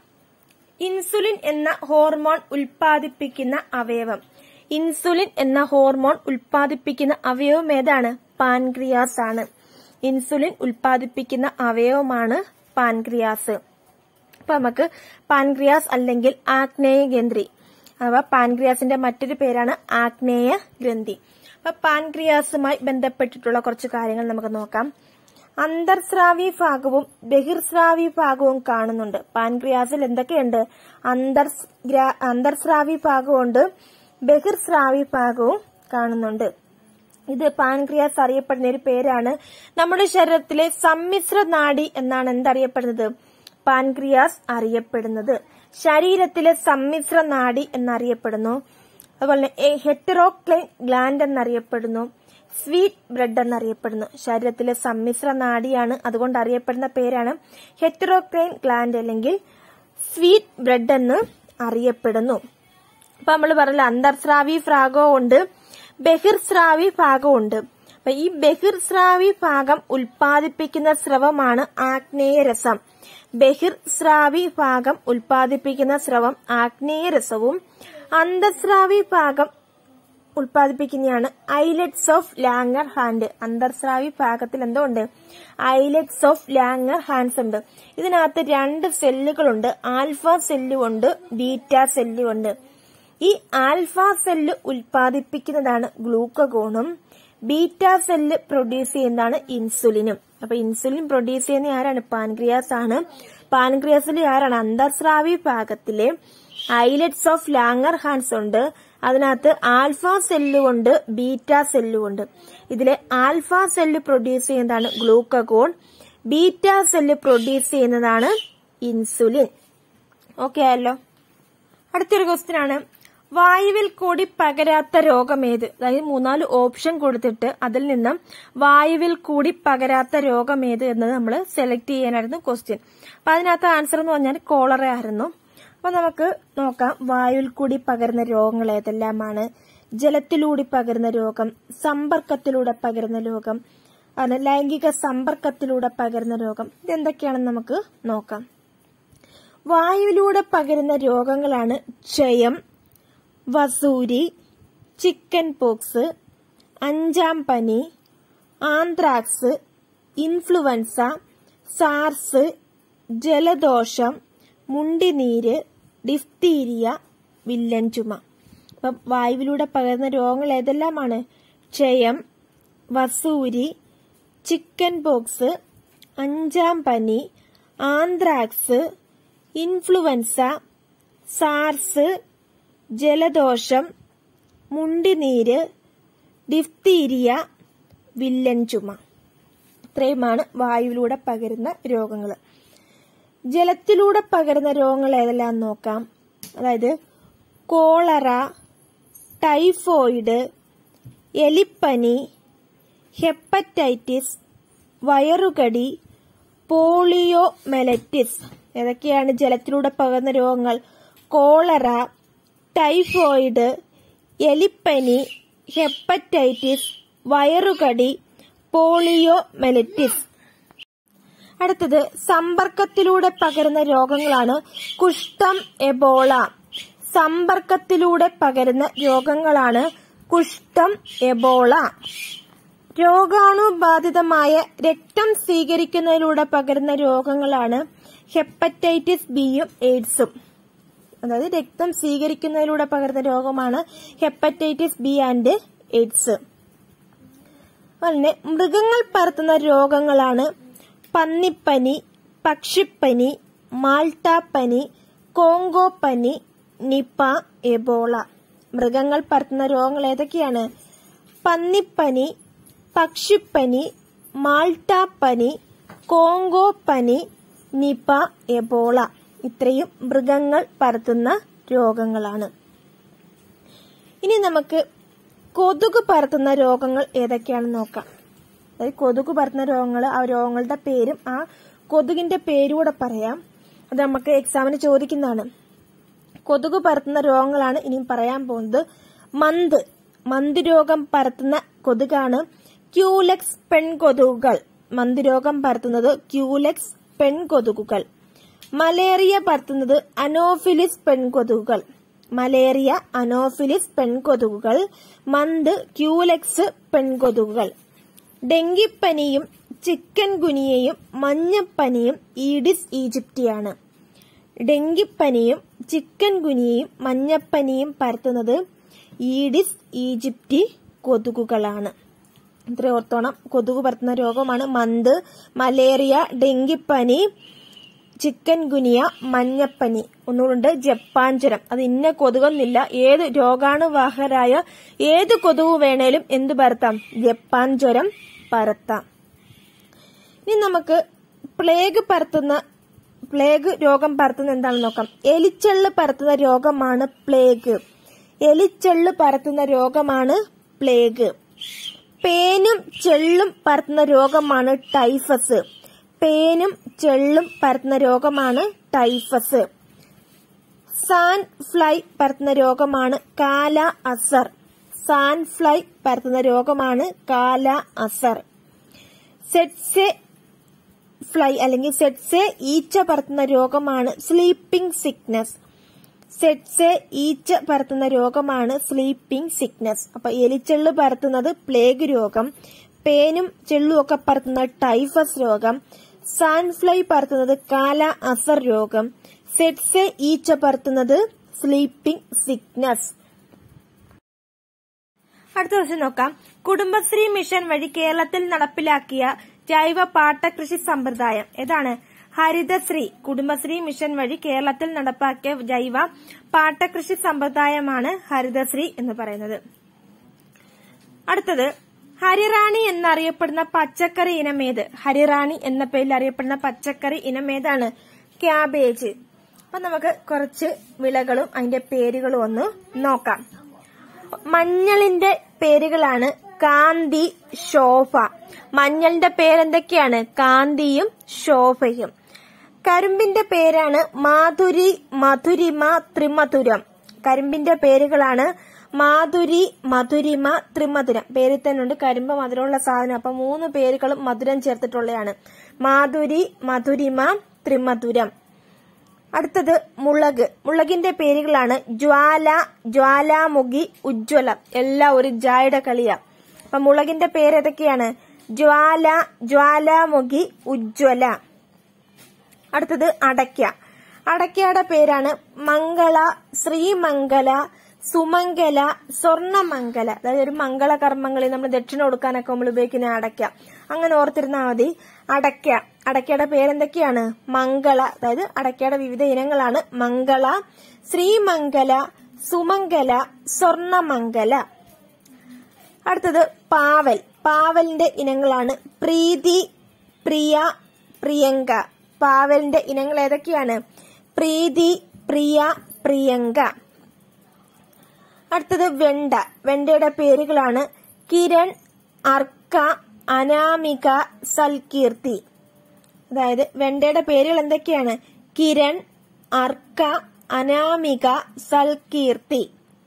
ഇൻസുലിൻ എന്ന ഹോർമോൺ ഉൽപ്പാദിപ്പിക്കുന്ന അവയവം ഇൻസുലിൻ എന്ന ഹോർമോൺ ഉൽപ്പാദിപ്പിക്കുന്ന അവയവം ഏതാണ് പാൻക്രിയാസ് ആണ് ഇൻസുലിൻ ഉൽപ്പാദിപ്പിക്കുന്ന അവയവമാണ് പാൻക്രിയാസ് അപ്പൊ നമുക്ക് പാൻക്രിയാസ് അല്ലെങ്കിൽ ആഗ്നേയ ഗ്രന്ഥി അഥവാ പാൻക്രിയാസിന്റെ മറ്റൊരു പേരാണ് ആഗ്നേയ ഗ്രന്ഥി അപ്പൊ പാൻക്രിയാസുമായി ബന്ധപ്പെട്ടിട്ടുള്ള കുറച്ച് കാര്യങ്ങൾ നമുക്ക് നോക്കാം അന്തർസ്രാവി ഭാഗവും ബഹിർസ്രാവി ഭാഗവും കാണുന്നുണ്ട് പാൻക്രിയാസിൽ എന്തൊക്കെയുണ്ട് അന്തർ അന്തർസ്രാവി ഭാഗമുണ്ട് ബഹിർസ്രാവി ഭാഗവും കാണുന്നുണ്ട് ഇത് പാൻക്രിയാസ് അറിയപ്പെടുന്ന ഒരു പേരാണ് നമ്മുടെ ശരീരത്തിലെ സമ്മിശ്ര നാഡി എന്നാണ് എന്തറിയപ്പെടുന്നത് പാൻക്രിയാസ് അറിയപ്പെടുന്നത് ശരീരത്തിലെ സമ്മിശ്ര നാഡി എന്നറിയപ്പെടുന്നു അതുപോലെ ഹെറ്ററോക്ലൈൻ ഗ്ലാൻഡ് എന്നറിയപ്പെടുന്നു സ്വീറ്റ് ബ്രെഡ് എന്നറിയപ്പെടുന്നു ശരീരത്തിലെ സമ്മിശ്ര നാഡിയാണ് അതുകൊണ്ട് അറിയപ്പെടുന്ന പേരാണ് ഹെറ്ററോക്ലൈൻ ഗ്ലാൻഡ് അല്ലെങ്കിൽ സ്വീറ്റ് ബ്രെഡ് എന്ന് അറിയപ്പെടുന്നു അപ്പൊ നമ്മൾ പറഞ്ഞില്ല അന്തർസ്രാവി ഭാഗവും ഉണ്ട് ബഹിർസ്രാവി ഭാഗവും ഉണ്ട് അപ്പൊ ഈ ബഹിർസ്രാവി ഭാഗം ഉൽപ്പാദിപ്പിക്കുന്ന സ്രവമാണ് ആഗ്നേയ രസം ബഹിർസ്രാവി ഭാഗം ഉൽപ്പാദിപ്പിക്കുന്ന സ്രവം ആഗ്നേയ രസവും അന്തസ്രാവി ഭാഗം ഉൽപ്പാദിപ്പിക്കുന്നതാണ് ഐലറ്റ്സ് ഓഫ് ലാങ്ങർ ഹാൻഡ് അന്തർസ്രാവി ഭാഗത്തിൽ എന്തോ ഉണ്ട് ഐലറ്റ്സ് ഓഫ് ലാങ്ങർ ഹാൻഡ്സ് ഉണ്ട് ഇതിനകത്ത് രണ്ട് സെല്ലുകളുണ്ട് ആൽഫ സെല്ലും ഉണ്ട് ബീറ്റ സെല്ലും ഉണ്ട് ഈ ആൽഫ സെല്ല് ഉൽപ്പാദിപ്പിക്കുന്നതാണ് ഗ്ലൂക്കഗോണും ബീറ്റ സെല്ല് പ്രൊഡ്യൂസ് ചെയ്യുന്നതാണ് ഇൻസുലിനും അപ്പൊ ഇൻസുലിൻ പ്രൊഡ്യൂസ് ചെയ്യുന്ന ആരാണ് പാൻക്രിയാസ് ആണ് പാൻക്രിയാസിൽ ആരാണ് അന്തർസ്രാവി ഭാഗത്തിലെ ഐലറ്റ്സ് ഓഫ് ലാങ്ങർ ഹാൻഡ്സ് ഉണ്ട് അതിനകത്ത് ആൽഫ സെല്ലുകൊണ്ട് ബീറ്റ സെല്ലുകൊണ്ട് ഇതിലെ ആൽഫ സെല്ല് പ്രൊഡ്യൂസ് ചെയ്യുന്നതാണ് ഗ്ലൂക്കഗോൺ ബീറ്റ സെല്ല് പ്രൊഡ്യൂസ് ചെയ്യുന്നതാണ് ഇൻസുലിൻ ഓക്കെ ആയല്ലോ അടുത്തൊരു ക്വസ്റ്റ്യൻ ആണ് വായുവിൽ കൂടി പകരാത്ത രോഗമേത് അതായത് മൂന്നാല് ഓപ്ഷൻ കൊടുത്തിട്ട് അതിൽ നിന്നും വായുവിൽ കൂടി പകരാത്ത രോഗമേത് എന്നത് നമ്മൾ സെലക്ട് ചെയ്യാനായിരുന്നു ക്വസ്റ്റ്യൻ അപ്പൊ അതിനകത്ത് ആൻസർ എന്ന് പറഞ്ഞാൽ കോളറ ആയിരുന്നു അപ്പൊ നമുക്ക് നോക്കാം വായുവിൽ കൂടി പകരുന്ന രോഗങ്ങൾ ഏതെല്ലാമാണ് ജലത്തിലൂടെ പകരുന്ന രോഗം സമ്പർക്കത്തിലൂടെ പകരുന്ന രോഗം അത് ലൈംഗിക സമ്പർക്കത്തിലൂടെ പകരുന്ന രോഗം ഇതെന്തൊക്കെയാണെന്ന് നമുക്ക് നോക്കാം വായുവിലൂടെ പകരുന്ന രോഗങ്ങളാണ് ക്ഷയം വസൂരി ചിക്കൻ പോക്സ് അഞ്ചാം പനി ആന്ത്രാക്സ് ഇൻഫ്ലുവൻസ സാർസ് ജലദോഷം മുണ്ടിനീര് ഡിഫ്തീരിയ വില്ലൻ ചുമ അപ്പം വായുവിലൂടെ പകരുന്ന രോഗങ്ങൾ ഏതെല്ലാമാണ് ക്ഷയം വസൂരി ചിക്കൻ പോക്സ് അഞ്ചാം പനി ആന്ത്രാക്സ് ഇൻഫ്ലുവൻസ സാർസ് ജലദോഷം മുണ്ടിനീര് ഡിഫ്തീരിയ വില്ലൻ ചുമ ഇത്രയുമാണ് വായുവിലൂടെ പകരുന്ന രോഗങ്ങൾ ജലത്തിലൂടെ പകരുന്ന രോഗങ്ങൾ ഏതെല്ലാം നോക്കാം അതായത് കോളറ ടൈഫോയിഡ് എലിപ്പനി ഹെപ്പറ്റൈറ്റിസ് വയറുകടി പോളിയോ മെലറ്റിസ് ഏതൊക്കെയാണ് ജലത്തിലൂടെ പകരുന്ന രോഗങ്ങൾ കോളറ ടൈഫോയിഡ് എലിപ്പനി ഹെപ്പറ്റൈറ്റിസ് വയറുകടി പോളിയോ മെലറ്റിസ് അടുത്തത് സമ്പർക്കത്തിലൂടെ പകരുന്ന രോഗങ്ങളാണ് കുഷ്ഠം എബോള സമ്പർക്കത്തിലൂടെ പകരുന്ന രോഗങ്ങളാണ് കുഷ്ഠം എബോള രോഗാണുബാധിതമായ രക്തം സ്വീകരിക്കുന്നതിലൂടെ പകരുന്ന രോഗങ്ങളാണ് ഹെപ്പറ്റൈറ്റിസ് ബിയും എയ്ഡ്സും അതായത് രക്തം സ്വീകരിക്കുന്നതിലൂടെ പകരുന്ന രോഗമാണ് ഹെപ്പറ്റൈറ്റിസ് ബി ആൻഡ് എയ്ഡ്സ് അതുപോലെ മൃഗങ്ങൾ പരത്തുന്ന രോഗങ്ങളാണ് പന്നിപ്പനി പക്ഷിപ്പനി മാൾട്ടാപ്പനി കോങ്കോ പനി നിപ്പ എബോള മൃഗങ്ങൾ പരത്തുന്ന രോഗങ്ങൾ ഏതൊക്കെയാണ് പന്നിപ്പനി പക്ഷിപ്പനി മാൾട്ടാപ്പനി കോങ്കോ പനി നിപ എബോള ഇത്രയും മൃഗങ്ങൾ പരത്തുന്ന രോഗങ്ങളാണ് ഇനി നമുക്ക് കൊതുക് പരത്തുന്ന രോഗങ്ങൾ ഏതൊക്കെയാണെന്ന് നോക്കാം അതായത് കൊതുക് പരത്തുന്ന രോഗങ്ങൾ ആ രോഗങ്ങളുടെ പേരും ആ കൊതുകിന്റെ പേരൂടെ പറയാം അത് നമുക്ക് എക്സാമിന് ചോദിക്കുന്നതാണ് കൊതുക് പരത്തുന്ന രോഗങ്ങളാണ് ഇനിയും പറയാൻ പോകുന്നത് മന്ത് മന്ത് രോഗം പരത്തുന്ന കൊതുകാണ് ക്യൂലെക്സ് പെൺകൊതുകുകൾ മന്ത് രോഗം പരത്തുന്നത് ക്യൂലെക്സ് പെൺകൊതുകുകൾ മലേറിയ പരത്തുന്നത് അനോഫിലിസ് പെൺകൊതുകുകൾ മലേറിയ അനോഫിലിസ് പെൺകൊതുകുകൾ മന്ത് ക്യൂലെക്സ് പെൺകൊതുകുകൾ ഡെങ്കിപ്പനിയും ചിക്കൻ ഗുനിയയും മഞ്ഞപ്പനിയും ഈഡിസ് ഈജിപ്റ്റിയാണ് ഡെങ്കിപ്പനിയും ചിക്കൻ ഗുനിയയും മഞ്ഞപ്പനിയും പരത്തുന്നത് ഈഡിസ് ഈജിപ്റ്റി കൊതുകുകളാണ് ഇത്ര ഓർത്തോണം കൊതുക് പരത്തുന്ന രോഗമാണ് മന്ത് മലേറിയ ഡെങ്കിപ്പനി ചിക്കൻ ഗുനിയ മഞ്ഞപ്പനി ഒന്നുകൊണ്ട് ജപ്പാൻ ജ്വരം അത് ഇന്ന കൊതുകൊന്നില്ല ഏത് രോഗാണുവാഹകരായ ഏത് കൊതുക് വേണേലും എന്ത് പരത്താം ജപ്പാൻ ജ്വരം പരത്താം ഇനി നമുക്ക് പ്ലേഗ് പരത്തുന്ന പ്ലേഗ് രോഗം പരത്തുന്ന എന്താണെന്ന് നോക്കാം എലിച്ചെള്ള് പരത്തുന്ന രോഗമാണ് പ്ലേഗ് എലിച്ചെള്ള് പരത്തുന്ന രോഗമാണ് പ്ലേഗ് പേനും ചെള്ളും പരത്തുന്ന രോഗമാണ് ടൈഫസ് പേനും ചെള്ളും പരത്തുന്ന രോഗമാണ് ടൈഫസ് സാൻ ഫ്ലൈ പരത്തുന്ന രോഗമാണ് കാല അസർ സാൻ ഫ്ലൈ പരത്തുന്ന രോഗമാണ് കാല അസർ സെറ്റ്സെ ഫ്ലൈ അല്ലെങ്കിൽ സെറ്റ്സെ ഈച്ച പരത്തുന്ന രോഗമാണ് സ്ലീപ്പിംഗ് സിക്നസ് സെറ്റ്സെ ഈച്ച പരത്തുന്ന രോഗമാണ് സ്ലീപ്പിംഗ് സിക്നസ് അപ്പൊ എലിച്ചെള്ള് പരത്തുന്നത് പ്ലേഗ് രോഗം പേനും ചെള്ളും ഒക്കെ പരത്തുന്ന ടൈഫസ് രോഗം സാൻഫ്ലൈ പരത്തുന്നത് കാല അസർ രോഗം സെറ്റ്സെ ഈച്ച പരത്തുന്നത് സ്ലീപ്പിംഗ് സിക്നസ് അടുത്ത ദിവസം നോക്കാം കുടുംബശ്രീ മിഷൻ വഴി കേരളത്തിൽ നടപ്പിലാക്കിയ ജൈവ പാട്ടകൃഷി സമ്പ്രദായം ഏതാണ് ഹരിതശ്രീ കുടുംബശ്രീ മിഷൻ വഴി കേരളത്തിൽ നടപ്പാക്കിയ ജൈവ പാട്ടകൃഷി സമ്പ്രദായമാണ് ഹരിതശ്രീ എന്ന് പറയുന്നത് അടുത്തത് ഹരിറാണി എന്നറിയപ്പെടുന്ന പച്ചക്കറി ഇനമേത് ഹരിറാണി എന്ന പേരിൽ അറിയപ്പെടുന്ന പച്ചക്കറി ഇനമേതാണ് ക്യാബേജ് അപ്പൊ നമുക്ക് കുറച്ച് വിളകളും അതിന്റെ പേരുകളും ഒന്ന് നോക്കാം മഞ്ഞളിന്റെ പേരുകളാണ് കാന്തി ശോഭ മഞ്ഞളിന്റെ പേരെന്തൊക്കെയാണ് കാന്തിയും ശോഭയും കരിമ്പിന്റെ പേരാണ് മാധുരി മധുരിമ ത്രിമധുരം കരിമ്പിന്റെ പേരുകളാണ് മാധുരി മധുരിമ ത്രിമധുരം പേരിൽ തന്നെ ഉണ്ട് കരിമ്പ് മധുരമുള്ള സാധനം അപ്പൊ മൂന്ന് പേരുകളും മധുരം ചേർത്തിട്ടുള്ളതാണ് മാധുരി മധുരിമ ത്രിമധുരം അടുത്തത് മുളക് മുളകിന്റെ പേരുകളാണ് ജ്വാല ജ്വാലാമുഖി ഉജ്ജ്വലം എല്ലാം ഒരു ജായുടെ കളിയാ അപ്പൊ മുളകിന്റെ പേര് ഏതൊക്കെയാണ് ജ്വാല ജ്വാലാമുഖി ഉജ്ജ്വല അടുത്തത് അടയ്ക്ക അടയ്ക്കയുടെ പേരാണ് മംഗള ശ്രീമംഗല സുമംഗല സ്വർണമംഗല അതായത് ഒരു മംഗള കർമ്മങ്ങളിൽ നമ്മൾ ദക്ഷിണ കൊടുക്കാനൊക്കെ നമ്മൾ ഉപയോഗിക്കുന്ന അടയ്ക്ക അങ്ങനെ ഓർത്തിരുന്നാൽ മതി അടയ്ക്ക അടയ്ക്കയുടെ പേരെന്തൊക്കെയാണ് മംഗള അതായത് അടയ്ക്കയുടെ വിവിധ ഇനങ്ങളാണ് മംഗള ശ്രീമംഗല സുമംഗല സ്വർണമംഗല അടുത്തത് പാവൽ പാവലിന്റെ ഇനങ്ങളാണ് പ്രീതി പ്രിയ പ്രിയങ്ക പാവലിന്റെ ഇനങ്ങൾ ഏതൊക്കെയാണ് പ്രീതി പ്രിയ പ്രിയങ്ക അടുത്തത് വെണ്ട വെണ്ടയുടെ പേരുകളാണ് കിരൺ അർക്ക അനാമിക സൽകീർത്തി അതായത് വെണ്ടയുടെ പേരുകൾ എന്തൊക്കെയാണ് കിരൺ അർക്ക അനാമിക സൽകീർത്തി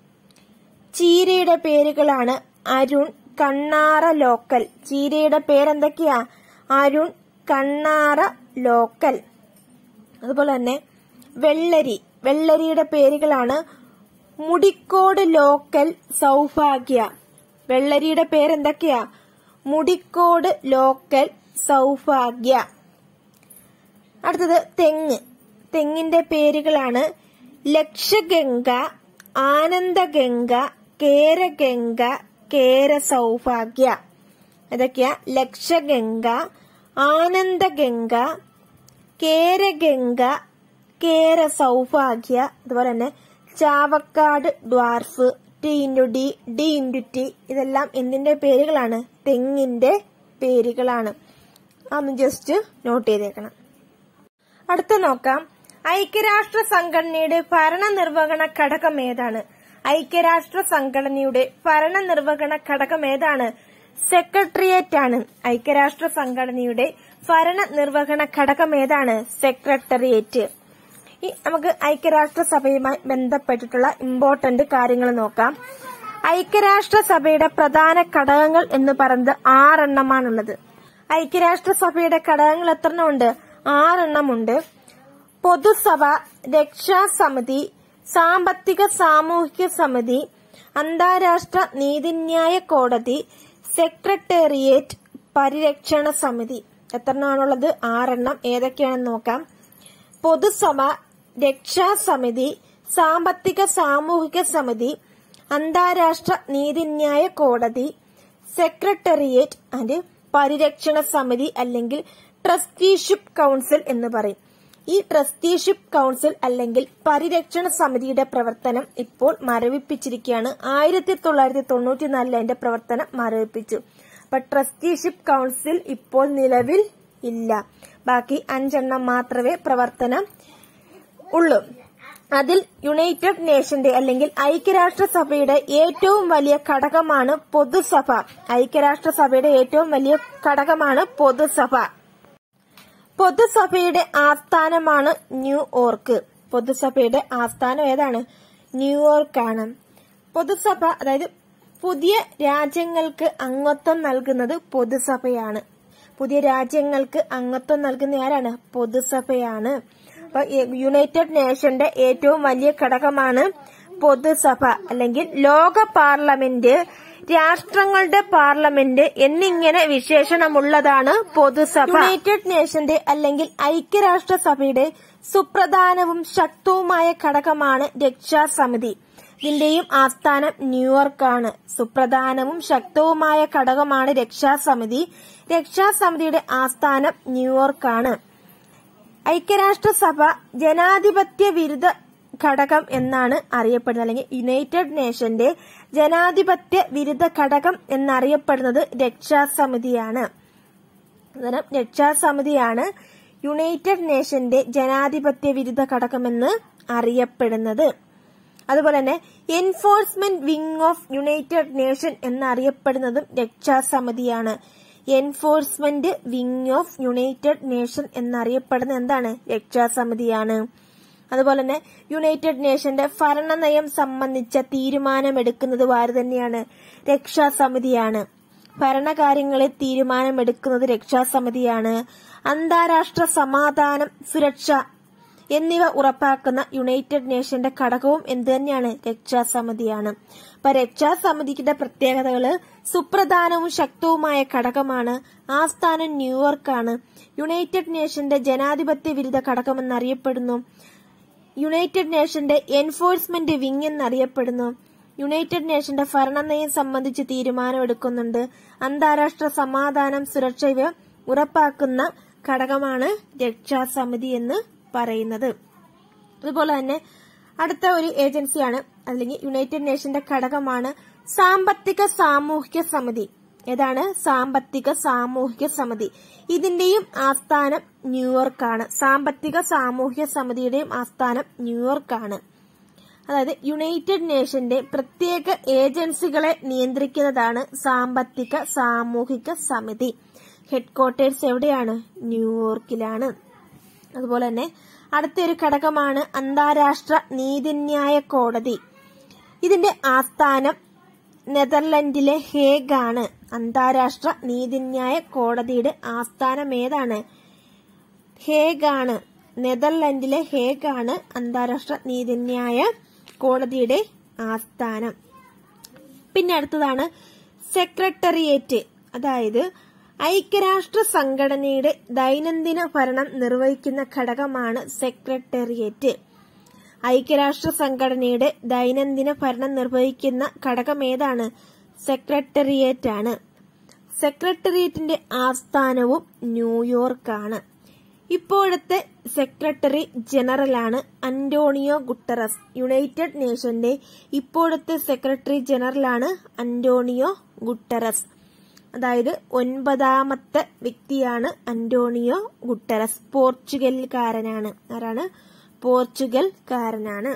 ചീരയുടെ പേരുകളാണ് അരുൺ കണ്ണാറ ലോക്കൽ ചീരയുടെ പേരെന്തൊക്കെയാ അരുൺ കണ്ണാറ ലോക്കൽ അതുപോലെ തന്നെ വെള്ളരി വെള്ളരിയുടെ പേരുകളാണ് മുടിക്കോട് ലോക്കൽ സൗഭാഗ്യ വെള്ളരിയുടെ പേരെന്തൊക്കെയാ മുടിക്കോട് ലോക്കൽ സൗഭാഗ്യ അടുത്തത് തെങ്ങ് തെങ്ങിന്റെ പേരുകളാണ് ലക്ഷഗംഗ ആനന്ദഗംഗ കേരഗംഗ കേര സൗഭാഗ്യ ഇതൊക്കെയാ ലക്ഷഗംഗ ആനന്ദഗംഗ കേരഗംഗ കേര സൗഭാഗ്യ അതുപോലെ തന്നെ Chavakkad dwarf T into D D into T ഇതെല്ലാം എന്തിന്റെ പേരുകളാണ് തെങ്ങിന്റെ പേരുകളാണ് അതൊന്ന് ജസ്റ്റ് നോട്ട് ചെയ്തേക്കണം അടുത്ത നോക്കാം ഐക്യരാഷ്ട്ര സംഘടനയുടെ ഭരണനിർവഹണ ഘടകം ഏതാണ് ഐക്യരാഷ്ട്ര സംഘടനയുടെ ഭരണനിർവഹണ ഘടകം ഏതാണ് സെക്രട്ടേറിയറ്റ് ആണ് ഐക്യരാഷ്ട്ര സംഘടനയുടെ ഭരണനിർവഹണ ഘടകം ഏതാണ് സെക്രട്ടേറിയറ്റ് ഈ നമുക്ക് ഐക്യരാഷ്ട്ര സഭയുമായി ബന്ധപ്പെട്ടിട്ടുള്ള ഇമ്പോർട്ടന്റ് കാര്യങ്ങൾ നോക്കാം ഐക്യരാഷ്ട്ര സഭയുടെ പ്രധാന ഘടകങ്ങൾ എന്ന് പറയുന്നത് ആറെണ്ണമാണുള്ളത് ഐക്യരാഷ്ട്ര സഭയുടെ ഘടകങ്ങൾ എത്രണ്ണം ഉണ്ട് ആറെണ്ണമുണ്ട് പൊതുസഭ രക്ഷാസമിതി സാമ്പത്തിക സാമൂഹിക സമിതി അന്താരാഷ്ട്ര നീതിന്യായ കോടതി സെക്രട്ടേറിയറ്റ് പരിരക്ഷണ സമിതി എത്രണ്ണമാണുള്ളത് ആറെണ്ണം ഏതൊക്കെയാണെന്ന് നോക്കാം പൊതുസഭ രക്ഷാസമിതി സാമ്പത്തിക സാമൂഹിക സമിതി അന്താരാഷ്ട്ര നീതിന്യായ കോടതി സെക്രട്ടേറിയറ്റ് ആൻഡ് പരിരക്ഷണ സമിതി അല്ലെങ്കിൽ ട്രസ്റ്റിഷിപ്പ് കൗൺസിൽ എന്ന് പറയും ഈ ട്രസ്റ്റിഷിപ്പ് കൗൺസിൽ അല്ലെങ്കിൽ പരിരക്ഷണ സമിതിയുടെ പ്രവർത്തനം ഇപ്പോൾ മരവിപ്പിച്ചിരിക്കുകയാണ് ആയിരത്തി തൊള്ളായിരത്തി തൊണ്ണൂറ്റിനാലിൽ അതിന്റെ പ്രവർത്തനം മരവിപ്പിച്ചു അപ്പൊ ട്രസ്റ്റിഷിപ്പ് കൗൺസിൽ ഇപ്പോൾ നിലവിൽ ഇല്ല ബാക്കി അഞ്ചെണ്ണം മാത്രമേ പ്രവർത്തനം ഉള്ളൂ അതിൽ യുണൈറ്റഡ് നേഷന്റെ അല്ലെങ്കിൽ ഐക്യരാഷ്ട്രസഭയുടെ ഏറ്റവും വലിയ ഘടകമാണ് പൊതുസഭ ഐക്യരാഷ്ട്രസഭയുടെ ഏറ്റവും വലിയ ഘടകമാണ് പൊതുസഭ പൊതുസഭയുടെ ആസ്ഥാനമാണ് ന്യൂയോർക്ക് പൊതുസഭയുടെ ആസ്ഥാനം ഏതാണ് ന്യൂയോർക്ക് ആണ് പൊതുസഭ അതായത് പുതിയ രാജ്യങ്ങൾക്ക് അംഗത്വം നൽകുന്നത് പൊതുസഭയാണ് പുതിയ രാജ്യങ്ങൾക്ക് അംഗത്വം നൽകുന്ന ആരാണ് പൊതുസഭയാണ് അപ്പൊ യുണൈറ്റഡ് നേഷന്റെ ഏറ്റവും വലിയ ഘടകമാണ് പൊതുസഭ അല്ലെങ്കിൽ ലോക പാർലമെന്റ് രാഷ്ട്രങ്ങളുടെ പാർലമെന്റ് എന്നിങ്ങനെ വിശേഷണമുള്ളതാണ് പൊതുസഭ യുണൈറ്റഡ് നേഷന്റെ അല്ലെങ്കിൽ ഐക്യരാഷ്ട്രസഭയുടെ സുപ്രധാനവും ശക്തവുമായ ഘടകമാണ് രക്ഷാസമിതി ഇതിന്റെയും ആസ്ഥാനം ന്യൂയോർക്കാണ് സുപ്രധാനവും ശക്തവുമായ ഘടകമാണ് രക്ഷാസമിതി രക്ഷാസമിതിയുടെ ആസ്ഥാനം ന്യൂയോർക്കാണ് ഐക്യരാഷ്ട്രസഭ ജനാധിപത്യ വിരുദ്ധ ഘടകം എന്നാണ് അറിയപ്പെടുന്നത് അല്ലെങ്കിൽ യുണൈറ്റഡ് നേഷന്റെ ജനാധിപത്യ വിരുദ്ധ ഘടകം എന്നറിയപ്പെടുന്നത് രക്ഷാസമിതിയാണ് അന്നേരം രക്ഷാസമിതിയാണ് യുണൈറ്റഡ് നേഷന്റെ ജനാധിപത്യ വിരുദ്ധ ഘടകമെന്ന് അറിയപ്പെടുന്നത് അതുപോലെ തന്നെ enforcement wing of United Nation എന്നറിയപ്പെടുന്നതും രക്ഷാസമിതിയാണ് enforcement wing of United Nation എന്നറിയപ്പെടുന്ന എന്താണ് രക്ഷാസമിതിയാണ് അതുപോലെ തന്നെ യുണൈറ്റഡ് നേഷന്റെ ഭരണനയം സംബന്ധിച്ച തീരുമാനമെടുക്കുന്നത് ആര് തന്നെയാണ് രക്ഷാസമിതിയാണ് ഭരണകാര്യങ്ങളിൽ തീരുമാനമെടുക്കുന്നത് രക്ഷാസമിതിയാണ് അന്താരാഷ്ട്ര സമാധാനം സുരക്ഷ എന്നിവ ഉറപ്പാക്കുന്ന യുണൈറ്റഡ് നേഷന്റെ ഘടകവും എന്ത് തന്നെയാണ് രക്ഷാസമിതിയാണ് അപ്പൊ രക്ഷാസമിതിയുടെ പ്രത്യേകതകള് സുപ്രധാനവും ശക്തവുമായ ഘടകമാണ് ആസ്ഥാനം ന്യൂയോർക്കാണ് യുണൈറ്റഡ് നേഷന്റെ ജനാധിപത്യ വിരുദ്ധ ഘടകം എന്നറിയപ്പെടുന്നു യുണൈറ്റഡ് നേഷന്റെ എൻഫോഴ്സ്മെന്റ് വിങ് എന്നറിയപ്പെടുന്നു യുണൈറ്റഡ് നേഷന്റെ ഭരണനയം സംബന്ധിച്ച് തീരുമാനമെടുക്കുന്നുണ്ട് അന്താരാഷ്ട്ര സമാധാനം സുരക്ഷ ഇവ ഉറപ്പാക്കുന്ന ഘടകമാണ് രക്ഷാസമിതി എന്ന് പറയുന്നത് അതുപോലെ തന്നെ അടുത്ത ഒരു ഏജൻസിയാണ് അല്ലെങ്കിൽ യുണൈറ്റഡ് നേഷന്റെ ഘടകമാണ് സാമ്പത്തിക സാമൂഹിക സമിതി ഏതാണ് സാമ്പത്തിക സാമൂഹിക സമിതി ഇതിന്റെയും ആസ്ഥാനം ന്യൂയോർക്കാണ് സാമ്പത്തിക സാമൂഹിക സമിതിയുടെയും ആസ്ഥാനം ന്യൂയോർക്കാണ് അതായത് യുണൈറ്റഡ് നേഷന്റെ പ്രത്യേക ഏജൻസികളെ നിയന്ത്രിക്കുന്നതാണ് സാമ്പത്തിക സാമൂഹിക സമിതി ഹെഡ്ക്വാർട്ടേഴ്സ് എവിടെയാണ് ന്യൂയോർക്കിലാണ് അതുപോലെ തന്നെ അടുത്തൊരു ഘടകമാണ് അന്താരാഷ്ട്ര നീതിന്യായ കോടതി ഇതിന്റെ ആസ്ഥാനം നെതർലൻഡിലെ ഹേഗ് ആണ് അന്താരാഷ്ട്ര നീതിന്യായ കോടതിയുടെ ആസ്ഥാനം ഏതാണ് ഹേഗാണ് നെതർലൻഡിലെ ഹേഗാണ് അന്താരാഷ്ട്ര നീതിന്യായ കോടതിയുടെ ആസ്ഥാനം പിന്നെ അടുത്തതാണ് സെക്രട്ടറിയേറ്റ് അതായത് ഐക്യരാഷ്ട്ര സംഘടനയുടെ ദൈനംദിന ഭരണം നിർവഹിക്കുന്ന ഘടകമാണ് സെക്രട്ടേറിയറ്റ് ഐക്യരാഷ്ട്ര സംഘടനയുടെ ദൈനംദിന ഭരണം നിർവഹിക്കുന്ന ഘടകം ഏതാണ് സെക്രട്ടേറിയറ്റ് ആണ് സെക്രട്ടേറിയറ്റിന്റെ ആസ്ഥാനവും ന്യൂയോർക്കാണ് ഇപ്പോഴത്തെ സെക്രട്ടറി ജനറലാണ് അന്റോണിയോ ഗുട്ടറസ് യുണൈറ്റഡ് നേഷന്റെ ഇപ്പോഴത്തെ സെക്രട്ടറി ജനറലാണ് അന്റോണിയോ ഗുട്ടറസ് അതായത് ഒൻപതാമത്തെ വ്യക്തിയാണ് അന്റോണിയോ ഗുട്ടറസ് പോർച്ചുഗൽക്കാരനാണ് ആരാണ് പോർച്ചുഗൽക്കാരനാണ്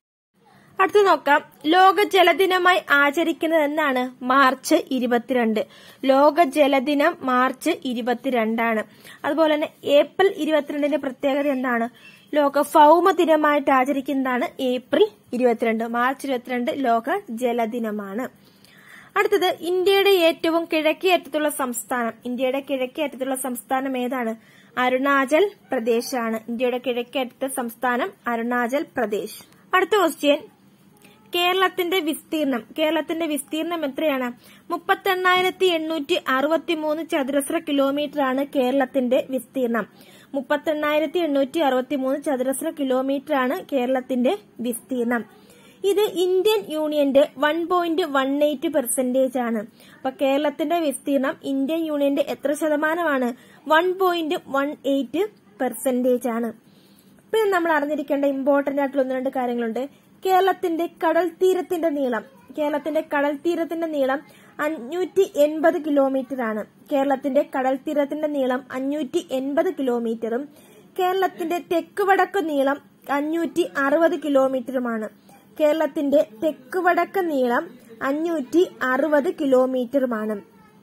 അടുത്ത് നോക്കാം ലോക ജലദിനമായി ആചരിക്കുന്നത് എന്നാണ് മാർച്ച് ഇരുപത്തിരണ്ട് ലോക ജലദിനം മാർച്ച് ഇരുപത്തിരണ്ടാണ് അതുപോലെ തന്നെ ഏപ്രിൽ ഇരുപത്തിരണ്ടിന്റെ പ്രത്യേകത എന്താണ് ലോക ഭൗമ ദിനമായിട്ട് ആചരിക്കുന്നതാണ് ഏപ്രിൽ ഇരുപത്തിരണ്ട് മാർച്ച് ഇരുപത്തിരണ്ട് ലോക ജലദിനമാണ് അടുത്തത് ഇന്ത്യയുടെ ഏറ്റവും കിഴക്കേ അറ്റത്തുള്ള സംസ്ഥാനം ഇന്ത്യയുടെ കിഴക്കേ അറ്റത്തുള്ള സംസ്ഥാനം ഏതാണ് അരുണാചൽ പ്രദേശ് ആണ് ഇന്ത്യയുടെ കിഴക്കേ അറ്റത്തെ സംസ്ഥാനം അരുണാചൽ പ്രദേശ് അടുത്ത ക്വസ്റ്റ്യൻ കേരളത്തിന്റെ വിസ്തീർണം കേരളത്തിന്റെ വിസ്തീർണം എത്രയാണ് മുപ്പത്തെണ്ണായിരത്തി എണ്ണൂറ്റി അറുപത്തി മൂന്ന് ചതുരശ്ര കിലോമീറ്റർ ആണ് കേരളത്തിന്റെ വിസ്തീർണം മുപ്പത്തെണ്ണായിരത്തി എണ്ണൂറ്റി അറുപത്തി മൂന്ന് ചതുരശ്ര കിലോമീറ്റർ ആണ് കേരളത്തിന്റെ വിസ്തീർണം ഇത് ഇന്ത്യൻ യൂണിയന്റെ one point one eight percentage ആണ് അപ്പൊ കേരളത്തിന്റെ വിസ്തീർണം ഇന്ത്യൻ യൂണിയന്റെ എത്ര ശതമാനമാണ് one point one eight percentage ആണ് പിന്നെ നമ്മൾ അറിഞ്ഞിരിക്കേണ്ട ഇമ്പോർട്ടന്റ് ആയിട്ടുള്ള ഒന്ന് രണ്ട് കാര്യങ്ങളുണ്ട് കേരളത്തിന്റെ കടൽ തീരത്തിന്റെ നീളം കേരളത്തിന്റെ കടൽ തീരത്തിന്റെ നീളം അഞ്ഞൂറ്റി എൺപത് കിലോമീറ്റർ ആണ് കേരളത്തിന്റെ കടൽ തീരത്തിന്റെ നീളം അഞ്ഞൂറ്റി എൺപത് കിലോമീറ്ററും കേരളത്തിന്റെ തെക്ക് വടക്ക് നീളം അഞ്ഞൂറ്റി അറുപത് കിലോമീറ്ററുമാണ് കേരളത്തിന്റെ തെക്ക് വടക്ക് നീളം അഞ്ഞൂറ്റി അറുപത് കിലോമീറ്ററുമാണ്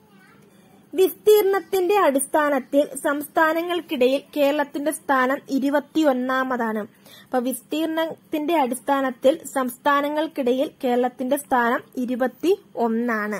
വിസ്തീർണത്തിന്റെ അടിസ്ഥാനത്തിൽ സംസ്ഥാനങ്ങൾക്കിടയിൽ കേരളത്തിന്റെ സ്ഥാനം ഇരുപത്തിയൊന്നാമതാണ് അപ്പൊ വിസ്തീർണത്തിന്റെ അടിസ്ഥാനത്തിൽ സംസ്ഥാനങ്ങൾക്കിടയിൽ കേരളത്തിന്റെ സ്ഥാനം ഇരുപത്തി ഒന്നാണ്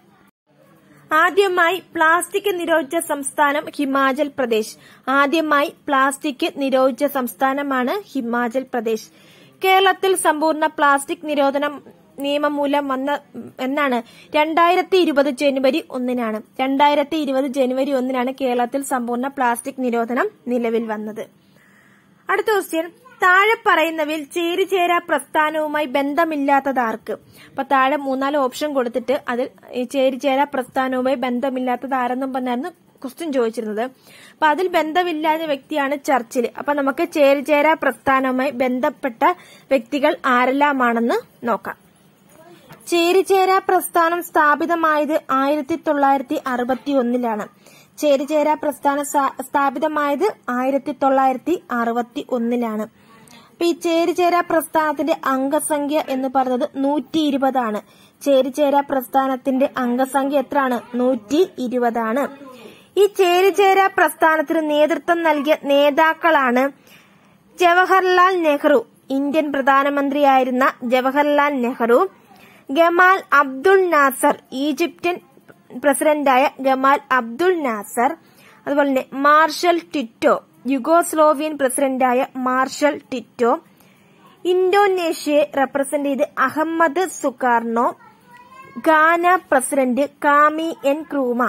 ആദ്യമായി പ്ലാസ്റ്റിക് നിരോധിച്ച സംസ്ഥാനം ഹിമാചൽ പ്രദേശ് ആദ്യമായി പ്ലാസ്റ്റിക് നിരോധിച്ച സംസ്ഥാനമാണ് ഹിമാചൽ പ്രദേശ് കേരളത്തിൽ സമ്പൂർണ്ണ പ്ലാസ്റ്റിക് നിരോധനം നിയമം മൂലം വന്ന എന്നാണ് രണ്ടായിരത്തി ഇരുപത് ജനുവരി ഒന്നിനാണ് രണ്ടായിരത്തി ഇരുപത് ജനുവരി ഒന്നിനാണ് കേരളത്തിൽ സമ്പൂർണ്ണ പ്ലാസ്റ്റിക് നിരോധനം നിലവിൽ വന്നത് അടുത്ത ക്വസ്റ്റ്യൻ താഴെ പറയുന്നവയിൽ ചേരിചേരാ പ്രസ്ഥാനവുമായി ബന്ധമില്ലാത്തതാർക്ക് അപ്പൊ താഴെ മൂന്നാല് ഓപ്ഷൻ കൊടുത്തിട്ട് അതിൽ ഈ ചേരിചേരാ പ്രസ്ഥാനവുമായി ബന്ധമില്ലാത്തത് ആരെന്നും പറഞ്ഞായിരുന്നു ക്വസ്റ്റ്യൻ ചോദിച്ചിരുന്നത് അപ്പൊ അതിൽ ബന്ധമില്ലാത്ത വ്യക്തിയാണ് ചർച്ചിൽ അപ്പൊ നമുക്ക് ചേരിചേരാ പ്രസ്ഥാനവുമായി ബന്ധപ്പെട്ട വ്യക്തികൾ ആരെല്ലാമാണെന്ന് നോക്കാം ചേരിചേരാ പ്രസ്ഥാനം സ്ഥാപിതമായത് ആയിരത്തി തൊള്ളായിരത്തി അറുപത്തി ഒന്നിലാണ് ചേരിചേരാ പ്രസ്ഥാനം സ്ഥാപിതമായത് ആയിരത്തി തൊള്ളായിരത്തി അറുപത്തി ഒന്നിലാണ് അപ്പൊ ഈ ചേരിചേരാ പ്രസ്ഥാനത്തിന്റെ അംഗസംഖ്യ എന്ന് പറയുന്നത് നൂറ്റി ഇരുപതാണ് ചേരിചേരാ പ്രസ്ഥാനത്തിന്റെ അംഗസംഖ്യ എത്രയാണ് നൂറ്റി ഇരുപതാണ് ഈ ചേരിചേരാ പ്രസ്ഥാനത്തിന് നേതൃത്വം നൽകിയ നേതാക്കളാണ് ജവഹർലാൽ നെഹ്റു ഇന്ത്യൻ പ്രധാനമന്ത്രിയായിരുന്ന Jawaharlal Nehru Gamal Abdul Nasser Egyptian പ്രസിഡന്റായ ഗമാൽ അബ്ദുൾ നാസർ അതുപോലെ തന്നെ മാർഷൽ ടിറ്റോ യുഗോസ്ലോവിയൻ പ്രസിഡന്റായ മാർഷൽ ടിറ്റോ ഇന്തോനേഷ്യയെ റെപ്രസെന്റ് ചെയ്ത് Ahmed Sukarno Ghana president Kwame Nkrumah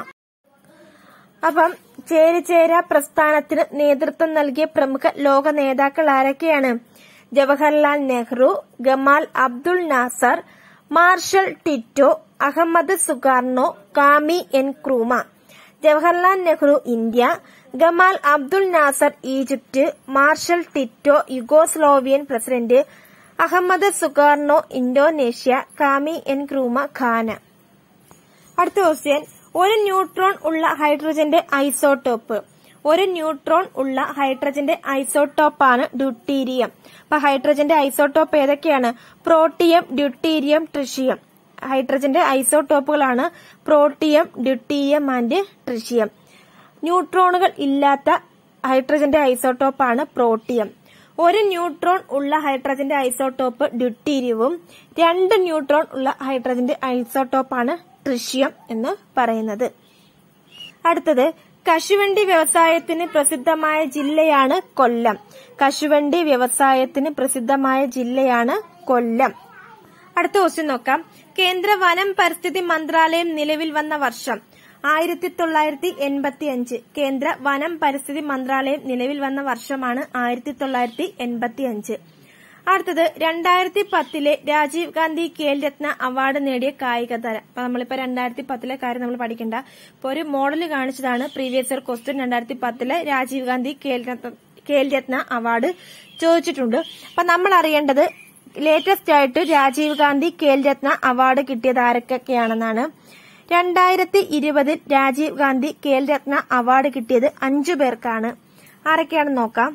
അപ്പം ചേരിചേര പ്രസ്ഥാനത്തിന് നേതൃത്വം നൽകിയ പ്രമുഖ ലോക നേതാക്കൾ ആരൊക്കെയാണ് Jawaharlal Nehru Gamal Abdul Nasser Marshal Tito Ahmed Sukarno Kwame Nkrumah Jawaharlal Nehru India Gamal Abdul Nasser Egypt Marshal Tito Yugoslavian president Ahmed Sukarno Indonesia Kwame N ക്രൂമ ഖാന അടുത്ത ക്വസ്റ്റ്യൻ ഒരു ന്യൂട്രോൺ ഉള്ള ഹൈഡ്രജന്റെ ഐസോട്ടോപ്പ് ഒരു ന്യൂട്രോൺ ഉള്ള ഹൈഡ്രജന്റെ ഐസോട്ടോപ്പാണ് ഡ്യൂട്ടീരിയം അപ്പൊ ഹൈഡ്രജന്റെ ഐസോട്ടോപ്പ് ഏതൊക്കെയാണ് പ്രോട്ടിയം ഡ്യൂട്ടീരിയം ട്രിഷിയം ഹൈഡ്രജന്റെ ഐസോട്ടോപ്പുകളാണ് പ്രോട്ടിയം ഡ്യൂട്ടീരിയം ആൻഡ് ട്രിഷിയം ന്യൂട്രോണുകൾ ഇല്ലാത്ത ഹൈഡ്രജന്റെ ഐസോട്ടോപ്പാണ് പ്രോട്ടിയം ഒരു ന്യൂട്രോൺ ഉള്ള ഹൈഡ്രജന്റെ ഐസോട്ടോപ്പ് ഡ്യൂട്ടീരിയവും രണ്ട് ന്യൂട്രോൺ ഉള്ള ഹൈഡ്രജന്റെ ഐസോട്ടോപ്പാണ് ട്രിഷ്യം എന്ന് പറയുന്നത് അടുത്തത് കശുവണ്ടി വ്യവസായത്തിന് പ്രസിദ്ധമായ ജില്ലയാണ് കൊല്ലം കശുവണ്ടി വ്യവസായത്തിന് പ്രസിദ്ധമായ ജില്ലയാണ് കൊല്ലം അടുത്ത ക്വസ്റ്റ്യൻ നോക്കാം കേന്ദ്ര വനം പരിസ്ഥിതി മന്ത്രാലയം നിലവിൽ വന്ന വർഷം ആയിരത്തി തൊള്ളായിരത്തി എൺപത്തി അഞ്ച് കേന്ദ്ര വനം പരിസ്ഥിതി മന്ത്രാലയം നിലവിൽ വന്ന വർഷമാണ് ആയിരത്തി തൊള്ളായിരത്തി എൺപത്തി അഞ്ച് അടുത്തത് രണ്ടായിരത്തി പത്തിലെ രാജീവ് ഗാന്ധി ഖേൽ രത്ന അവാർഡ് നേടിയ കായിക താരം അപ്പൊ നമ്മളിപ്പോ രണ്ടായിരത്തി പത്തിലെ കാര്യം നമ്മൾ പഠിക്കണ്ട ഇപ്പൊ ഒരു മോഡൽ കാണിച്ചതാണ് പ്രീവിയസ് ഇയർ ക്വസ്റ്റ്യൻ രണ്ടായിരത്തി പത്തിലെ രാജീവ് ഗാന്ധി ഖേൽ രത്ന ഖേൽ രത്ന അവാർഡ് ചോദിച്ചിട്ടുണ്ട് അപ്പൊ നമ്മൾ അറിയേണ്ടത് ലേറ്റസ്റ്റ് ആയിട്ട് രാജീവ് ഗാന്ധി ഖേൽ രത്ന അവാർഡ് കിട്ടിയത് ആരൊക്കെയാണെന്നാണ് രണ്ടായിരത്തി ഇരുപതിൽ രാജീവ് ഗാന്ധി ഖേൽ രത്ന അവാർഡ് കിട്ടിയത് അഞ്ചു പേർക്കാണ് ആരൊക്കെയാണെന്ന് നോക്കാം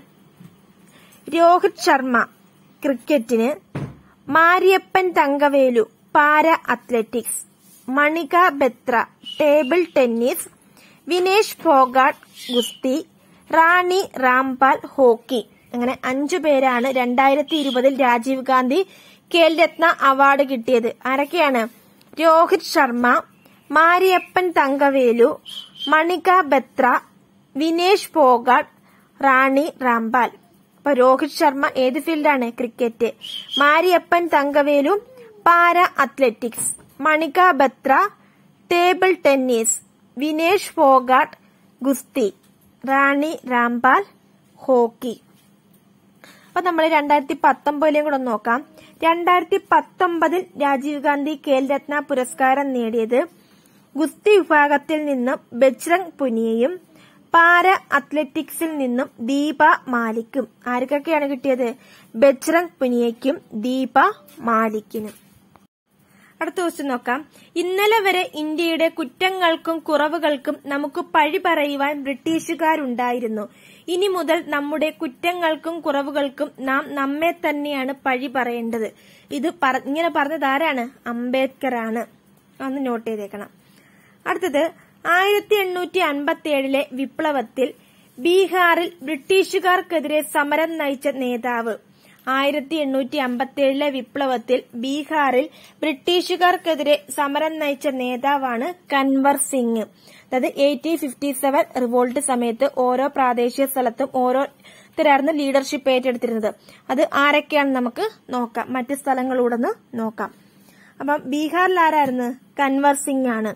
രോഹിത് ശർമ്മ ക്രിക്കറ്റിന് Mariyappan Thangavelu para athletics Manika Batra table tennis Vinesh Phogat ഗുസ്തി റാണി റാംപാൽ ഹോക്കി അങ്ങനെ അഞ്ചു പേരാണ് രണ്ടായിരത്തി ഇരുപതിൽ രാജീവ് ഗാന്ധി ഖേൽ രത്ന അവാർഡ് കിട്ടിയത് ആരൊക്കെയാണ് രോഹിത് ശർമ്മ മാരിയപ്പൻ തങ്കവേലു മണിക ബെത്ര വിനേഷ് ഫോഗാട്ട് റാണി റാംപാൽ അപ്പൊ രോഹിത് ശർമ്മ ഏത് ഫീൽഡാണ് cricket Mariyappan Thangavelu para athletics Manika Batra table tennis Vinesh Phogat ഗുസ്തി റാണി രാംപാൽ ഹോക്കി അപ്പൊ നമ്മൾ രണ്ടായിരത്തി പത്തൊമ്പതിലേയും കൂടെ ഒന്ന് നോക്കാം രണ്ടായിരത്തി പത്തൊമ്പതിൽ രാജീവ് ഗാന്ധി ഖേൽ രത്ന പുരസ്കാരം നേടിയത് ഗുസ്തി വിഭാഗത്തിൽ നിന്നും ബജ്രംഗ് പുനിയയും പാര അത്ലറ്റിക്സിൽ നിന്നും ദീപ മാലിക്കും ആർക്കൊക്കെയാണ് കിട്ടിയത് ബജ്രംഗ് പുനിയയ്ക്കും ദീപ മാലിക്കിനും അടുത്ത ക്വസ്റ്റ്യൻ നോക്കാം ഇന്നലെ വരെ ഇന്ത്യയുടെ കുറ്റങ്ങൾക്കും കുറവുകൾക്കും നമുക്ക് പഴി പറയുവാൻ ബ്രിട്ടീഷുകാരുണ്ടായിരുന്നു ഇനി മുതൽ നമ്മുടെ കുറ്റങ്ങൾക്കും കുറവുകൾക്കും നാം നമ്മെ തന്നെയാണ് പഴി പറയേണ്ടത് ഇത് പറ- ഇങ്ങനെ പറഞ്ഞത് ആരാണ് അംബേദ്കർ ആണ് ഒന്ന് നോട്ട് ചെയ്തേക്കണം അടുത്തത് ആയിരത്തി എണ്ണൂറ്റി അൻപത്തി ഏഴിലെ വിപ്ലവത്തിൽ ബീഹാറിൽ ബ്രിട്ടീഷുകാർക്കെതിരെ സമരം നയിച്ച നേതാവ് ആയിരത്തി എണ്ണൂറ്റി അമ്പത്തി ഏഴിലെ വിപ്ലവത്തിൽ ബീഹാറിൽ ബ്രിട്ടീഷുകാർക്കെതിരെ സമരം നയിച്ച നേതാവാണ് കൻവർ സിംഗ് അതായത് എയ്റ്റീൻ ഫിഫ്റ്റി സെവൻ റിവോൾട്ട് സമയത്ത് ഓരോ പ്രാദേശിക സ്ഥലത്തും ഓരോരുത്തരായിരുന്നു ലീഡർഷിപ്പ് ഏറ്റെടുത്തിരുന്നത് അത് ആരൊക്കെയാണെന്ന് നമുക്ക് നോക്കാം മറ്റ് സ്ഥലങ്ങളൂടെ ഒന്ന് നോക്കാം അപ്പം ബീഹാറിൽ ആരായിരുന്നു കൻവർ സിംഗ് ആണ്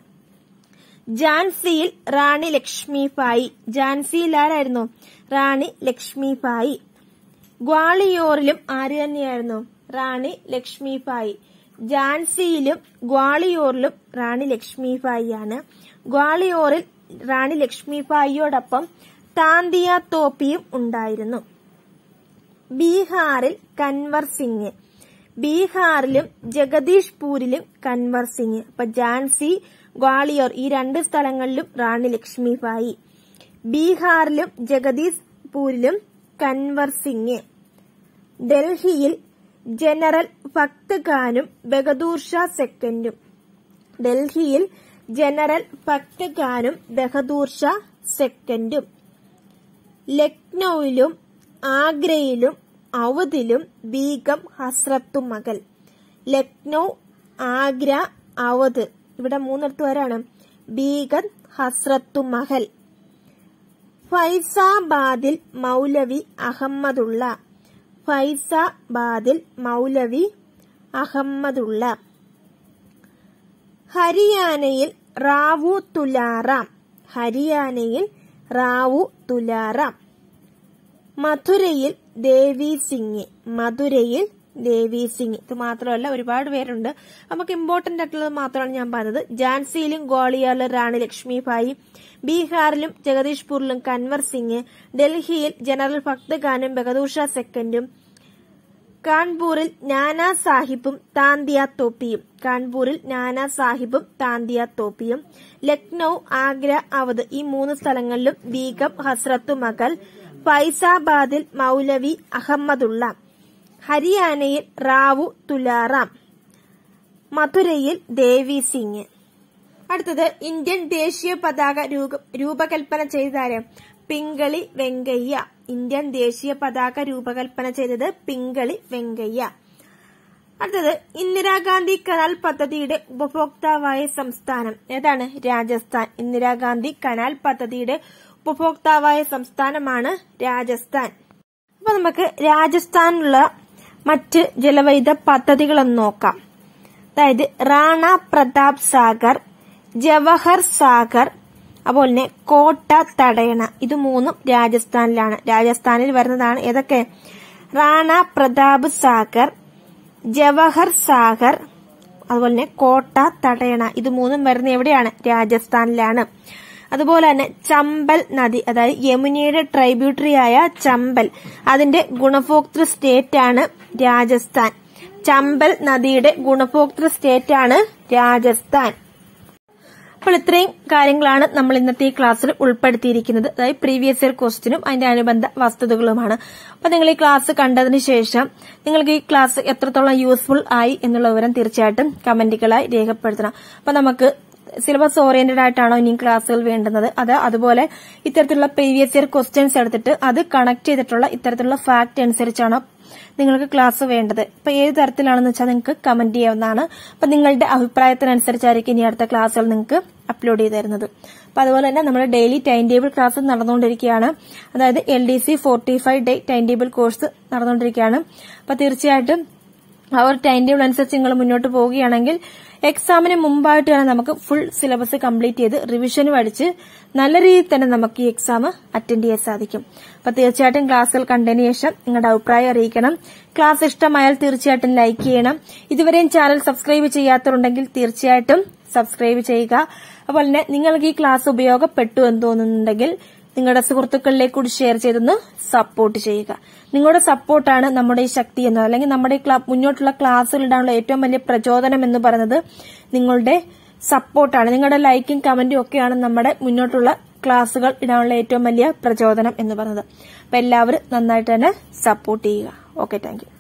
ജാൻസിയിൽ റാണി ലക്ഷ്മിഭായി ജാൻസിയിൽ ആരായിരുന്നു റാണി ലക്ഷ്മിഭായി ഗ്വാളിയോറിലും ആര് തന്നെയായിരുന്നു റാണി ലക്ഷ്മിഭായി ജാൻസിയിലും ഗ്വാളിയോറിലും റാണി ലക്ഷ്മിഭായി ആണ് ഗ്വാളിയോറിൽ റാണി ലക്ഷ്മിഭായിയോടൊപ്പം താന്തിയ തോപ്പിയും ഉണ്ടായിരുന്നു ബീഹാറിൽ കൻവർ സിംഗ് ബീഹാറിലും ജഗദീഷ്പൂരിലും കൻവർ സിംഗ് അപ്പൊ ജാൻസി ഗ്വാളിയോർ ഈ രണ്ട് സ്ഥലങ്ങളിലും റാണി ലക്ഷ്മിഭായി ബീഹാറിലും ജഗദീഷ്പൂരിലും കൻവർ സിംഗ് ഡൽഹിയിൽ ജനറൽ ഭക്ത് ഖാനും ബഹദൂർ ഷാ സെക്കൻഡും ഡൽഹിയിൽ ജനറൽ ഭക്ത് ഖാനും ബഹദൂർ ഷാ സെക്കൻഡും ലക്നൌവിലും ആഗ്രയിലും അവധിലും ബീഗം ഹസ്രത്തു മകൾ ലക്നൌ ആഗ്ര അവധ് ഇവിടെ മൂന്നിടത്ത് വരാണ് ബീഗം ഹസ്രത്തു മഹൽ ഫൈസാബാദിൽ മൗലവി അഹമ്മദുള്ള ഫൈസാബാദിൽ മൗലവി അഹമ്മദുള്ള ഹരിയാനയിൽ റാവു തുലാറാം ഹരിയാനയിൽ റാവു തുലാറാം മധുരയിൽ ദേവി സിംഗ് മധുരയിൽ ദേവി സിംഗ് ഇത് മാത്രമല്ല ഒരുപാട് പേരുണ്ട് നമുക്ക് ഇമ്പോർട്ടന്റ് ആയിട്ടുള്ളത് മാത്രമാണ് ഞാൻ പറഞ്ഞത് ജാൻസിയിലും ഗ്വാളിയാറിലും റാണി ലക്ഷ്മിഭായി ബീഹാറിലും ജഗദീഷ്പൂരിലും കൻവർ സിംഗ് ഡൽഹിയിൽ ജനറൽ ഭക്ത് ഖാനും ബഹദൂർ ഷാ സെക്കൻഡും കാൺപൂരിൽ നാനാ സാഹിബും താന്തിയ തോപ്പിയും കാൺപൂരിൽ നാനാ സാഹിബും താന്തിയ തോപ്പിയും ലക്നൌ ആഗ്ര അവധ് ഈ മൂന്ന് സ്ഥലങ്ങളിലും ബീഗം ഹസ്രത്തു മകൾ ഫൈസാബാദിൽ മൗലവി അഹമ്മദുള്ള ഹരിയാനയിൽ റാവു തുലാറാം മധുരയിൽ ദേവി സിംഗ് അടുത്തത് ഇന്ത്യൻ ദേശീയ പതാക രൂപ- രൂപകൽപ്പന ചെയ്താര് പിങ്കളി വെങ്കയ്യ ഇന്ത്യൻ ദേശീയ പതാക രൂപകൽപ്പന ചെയ്തത് പിങ്കളി വെങ്കയ്യ അടുത്തത് ഇന്ദിരാഗാന്ധി കനാൽ പദ്ധതിയുടെ ഉപഭോക്താവായ സംസ്ഥാനം ഏതാണ് രാജസ്ഥാൻ ഇന്ദിരാഗാന്ധി കനാൽ പദ്ധതിയുടെ ഉപഭോക്താവായ സംസ്ഥാനമാണ് രാജസ്ഥാൻ അപ്പൊ നമുക്ക് രാജസ്ഥാനിലുള്ള മറ്റ് ജലവൈദ്യുത പദ്ധതികളൊന്ന് നോക്കാം അതായത് റാണ പ്രതാപ് സാഗർ ജവഹർ സാഗർ അതുപോലെ തന്നെ കോട്ട തടയണ ഇത് മൂന്നും രാജസ്ഥാനിലാണ് രാജസ്ഥാനിൽ വരുന്നതാണ് ഏതൊക്കെ റാണ പ്രതാപ് സാഗർ ജവഹർ സാഗർ അതുപോലെ തന്നെ കോട്ട തടയണ ഇത് മൂന്നും വരുന്ന എവിടെയാണ് രാജസ്ഥാനിലാണ് അതുപോലെ തന്നെ ചമ്പൽ നദി അതായത് യമുനയുടെ ട്രൈബ്യൂട്ടറി ആയ ചമ്പൽ അതിന്റെ ഗുണഭോക്തൃ സ്റ്റേറ്റ് ആണ് രാജസ്ഥാൻ ചമ്പൽ നദിയുടെ ഗുണഭോക്തൃ സ്റ്റേറ്റ് ആണ് രാജസ്ഥാൻ അപ്പോൾ ഇത്രയും കാര്യങ്ങളാണ് നമ്മൾ ഇന്നത്തെ ഈ ക്ലാസ്സിൽ ഉൾപ്പെടുത്തിയിരിക്കുന്നത് അതായത് പ്രീവിയസ് ഇയർ ക്വസ്റ്റിനും അതിന്റെ അനുബന്ധ വസ്തുതകളുമാണ് അപ്പൊ നിങ്ങൾ ഈ ക്ലാസ് കണ്ടതിന് ശേഷം നിങ്ങൾക്ക് ഈ ക്ലാസ് എത്രത്തോളം യൂസ്ഫുൾ ആയി എന്നുള്ള വിവരം തീർച്ചയായിട്ടും കമന്റുകളായി രേഖപ്പെടുത്തണം അപ്പൊ നമുക്ക് സിലബസ് ഓറിയന്റഡ് ആയിട്ടാണോ ഇനി ക്ലാസ്സുകൾ വേണ്ടുന്നത് അത് അതുപോലെ ഇത്തരത്തിലുള്ള പ്രീവിയസ് ഇയർ ക്വസ്റ്റ്യൻസ് എടുത്തിട്ട് അത് കണക്ട് ചെയ്തിട്ടുള്ള ഇത്തരത്തിലുള്ള ഫാക്ട് അനുസരിച്ചാണോ നിങ്ങൾക്ക് ക്ലാസ് വേണ്ടത് ഇപ്പൊ ഏത് തരത്തിലാണെന്ന് വെച്ചാൽ നിങ്ങൾക്ക് കമന്റ് ചെയ്യാവുന്നതാണ് അപ്പൊ നിങ്ങളുടെ അഭിപ്രായത്തിനനുസരിച്ചായിരിക്കും ഇനി അടുത്ത ക്ലാസ്സുകൾ നിങ്ങൾക്ക് അപ്ലോഡ് ചെയ്ത് തരുന്നത് അപ്പൊ അതുപോലെ തന്നെ നമ്മുടെ ഡെയിലി ടൈം ടേബിൾ ക്ലാസ് നടന്നുകൊണ്ടിരിക്കുകയാണ് അതായത് L D C forty five day time table course നടന്നുകൊണ്ടിരിക്കുകയാണ് അപ്പൊ തീർച്ചയായിട്ടും ആ ഒരു ടൈം ടേബിൾ അനുസരിച്ച് നിങ്ങൾ മുന്നോട്ട് പോവുകയാണെങ്കിൽ എക്സാമിന് മുമ്പായിട്ട് തന്നെ നമുക്ക് ഫുൾ സിലബസ് കംപ്ലീറ്റ് ചെയ്ത് റിവിഷനും അടിച്ച് നല്ല രീതിയിൽ തന്നെ നമുക്ക് ഈ എക്സാം അറ്റൻഡ് ചെയ്യാൻ സാധിക്കും അപ്പൊ തീർച്ചയായിട്ടും ക്ലാസ്സുകൾ കണ്ടതിന് ശേഷം നിങ്ങളുടെ അഭിപ്രായം അറിയിക്കണം ക്ലാസ് ഇഷ്ടമായാൽ തീർച്ചയായിട്ടും ലൈക്ക് ചെയ്യണം ഇതുവരെയും ചാനൽ സബ്സ്ക്രൈബ് ചെയ്യാത്തവരുണ്ടെങ്കിൽ തീർച്ചയായിട്ടും സബ്സ്ക്രൈബ് ചെയ്യുക അതുപോലെ തന്നെ നിങ്ങൾക്ക് ഈ ക്ലാസ് ഉപയോഗപ്പെട്ടു എന്ന് തോന്നുന്നുണ്ടെങ്കിൽ നിങ്ങളുടെ സുഹൃത്തുക്കളിലേക്ക് കൂടി ഷെയർ ചെയ്തൊന്ന് സപ്പോർട്ട് ചെയ്യുക നിങ്ങളുടെ സപ്പോർട്ടാണ് നമ്മുടെ ഈ ശക്തി എന്ന് അല്ലെങ്കിൽ നമ്മുടെ ഈ ക്ലാ- മുന്നോട്ടുള്ള ക്ലാസ്സുകൾ ഇടാനുള്ള ഏറ്റവും വലിയ പ്രചോദനം എന്ന് പറയുന്നത് നിങ്ങളുടെ സപ്പോർട്ടാണ് നിങ്ങളുടെ ലൈക്കും കമന്റും ഒക്കെയാണ് നമ്മുടെ മുന്നോട്ടുള്ള ക്ലാസ്സുകൾ ഇടാനുള്ള ഏറ്റവും വലിയ പ്രചോദനം എന്ന് പറയുന്നത് അപ്പൊ എല്ലാവരും നന്നായിട്ട് തന്നെ സപ്പോർട്ട് ചെയ്യുക ഓക്കെ താങ്ക് യു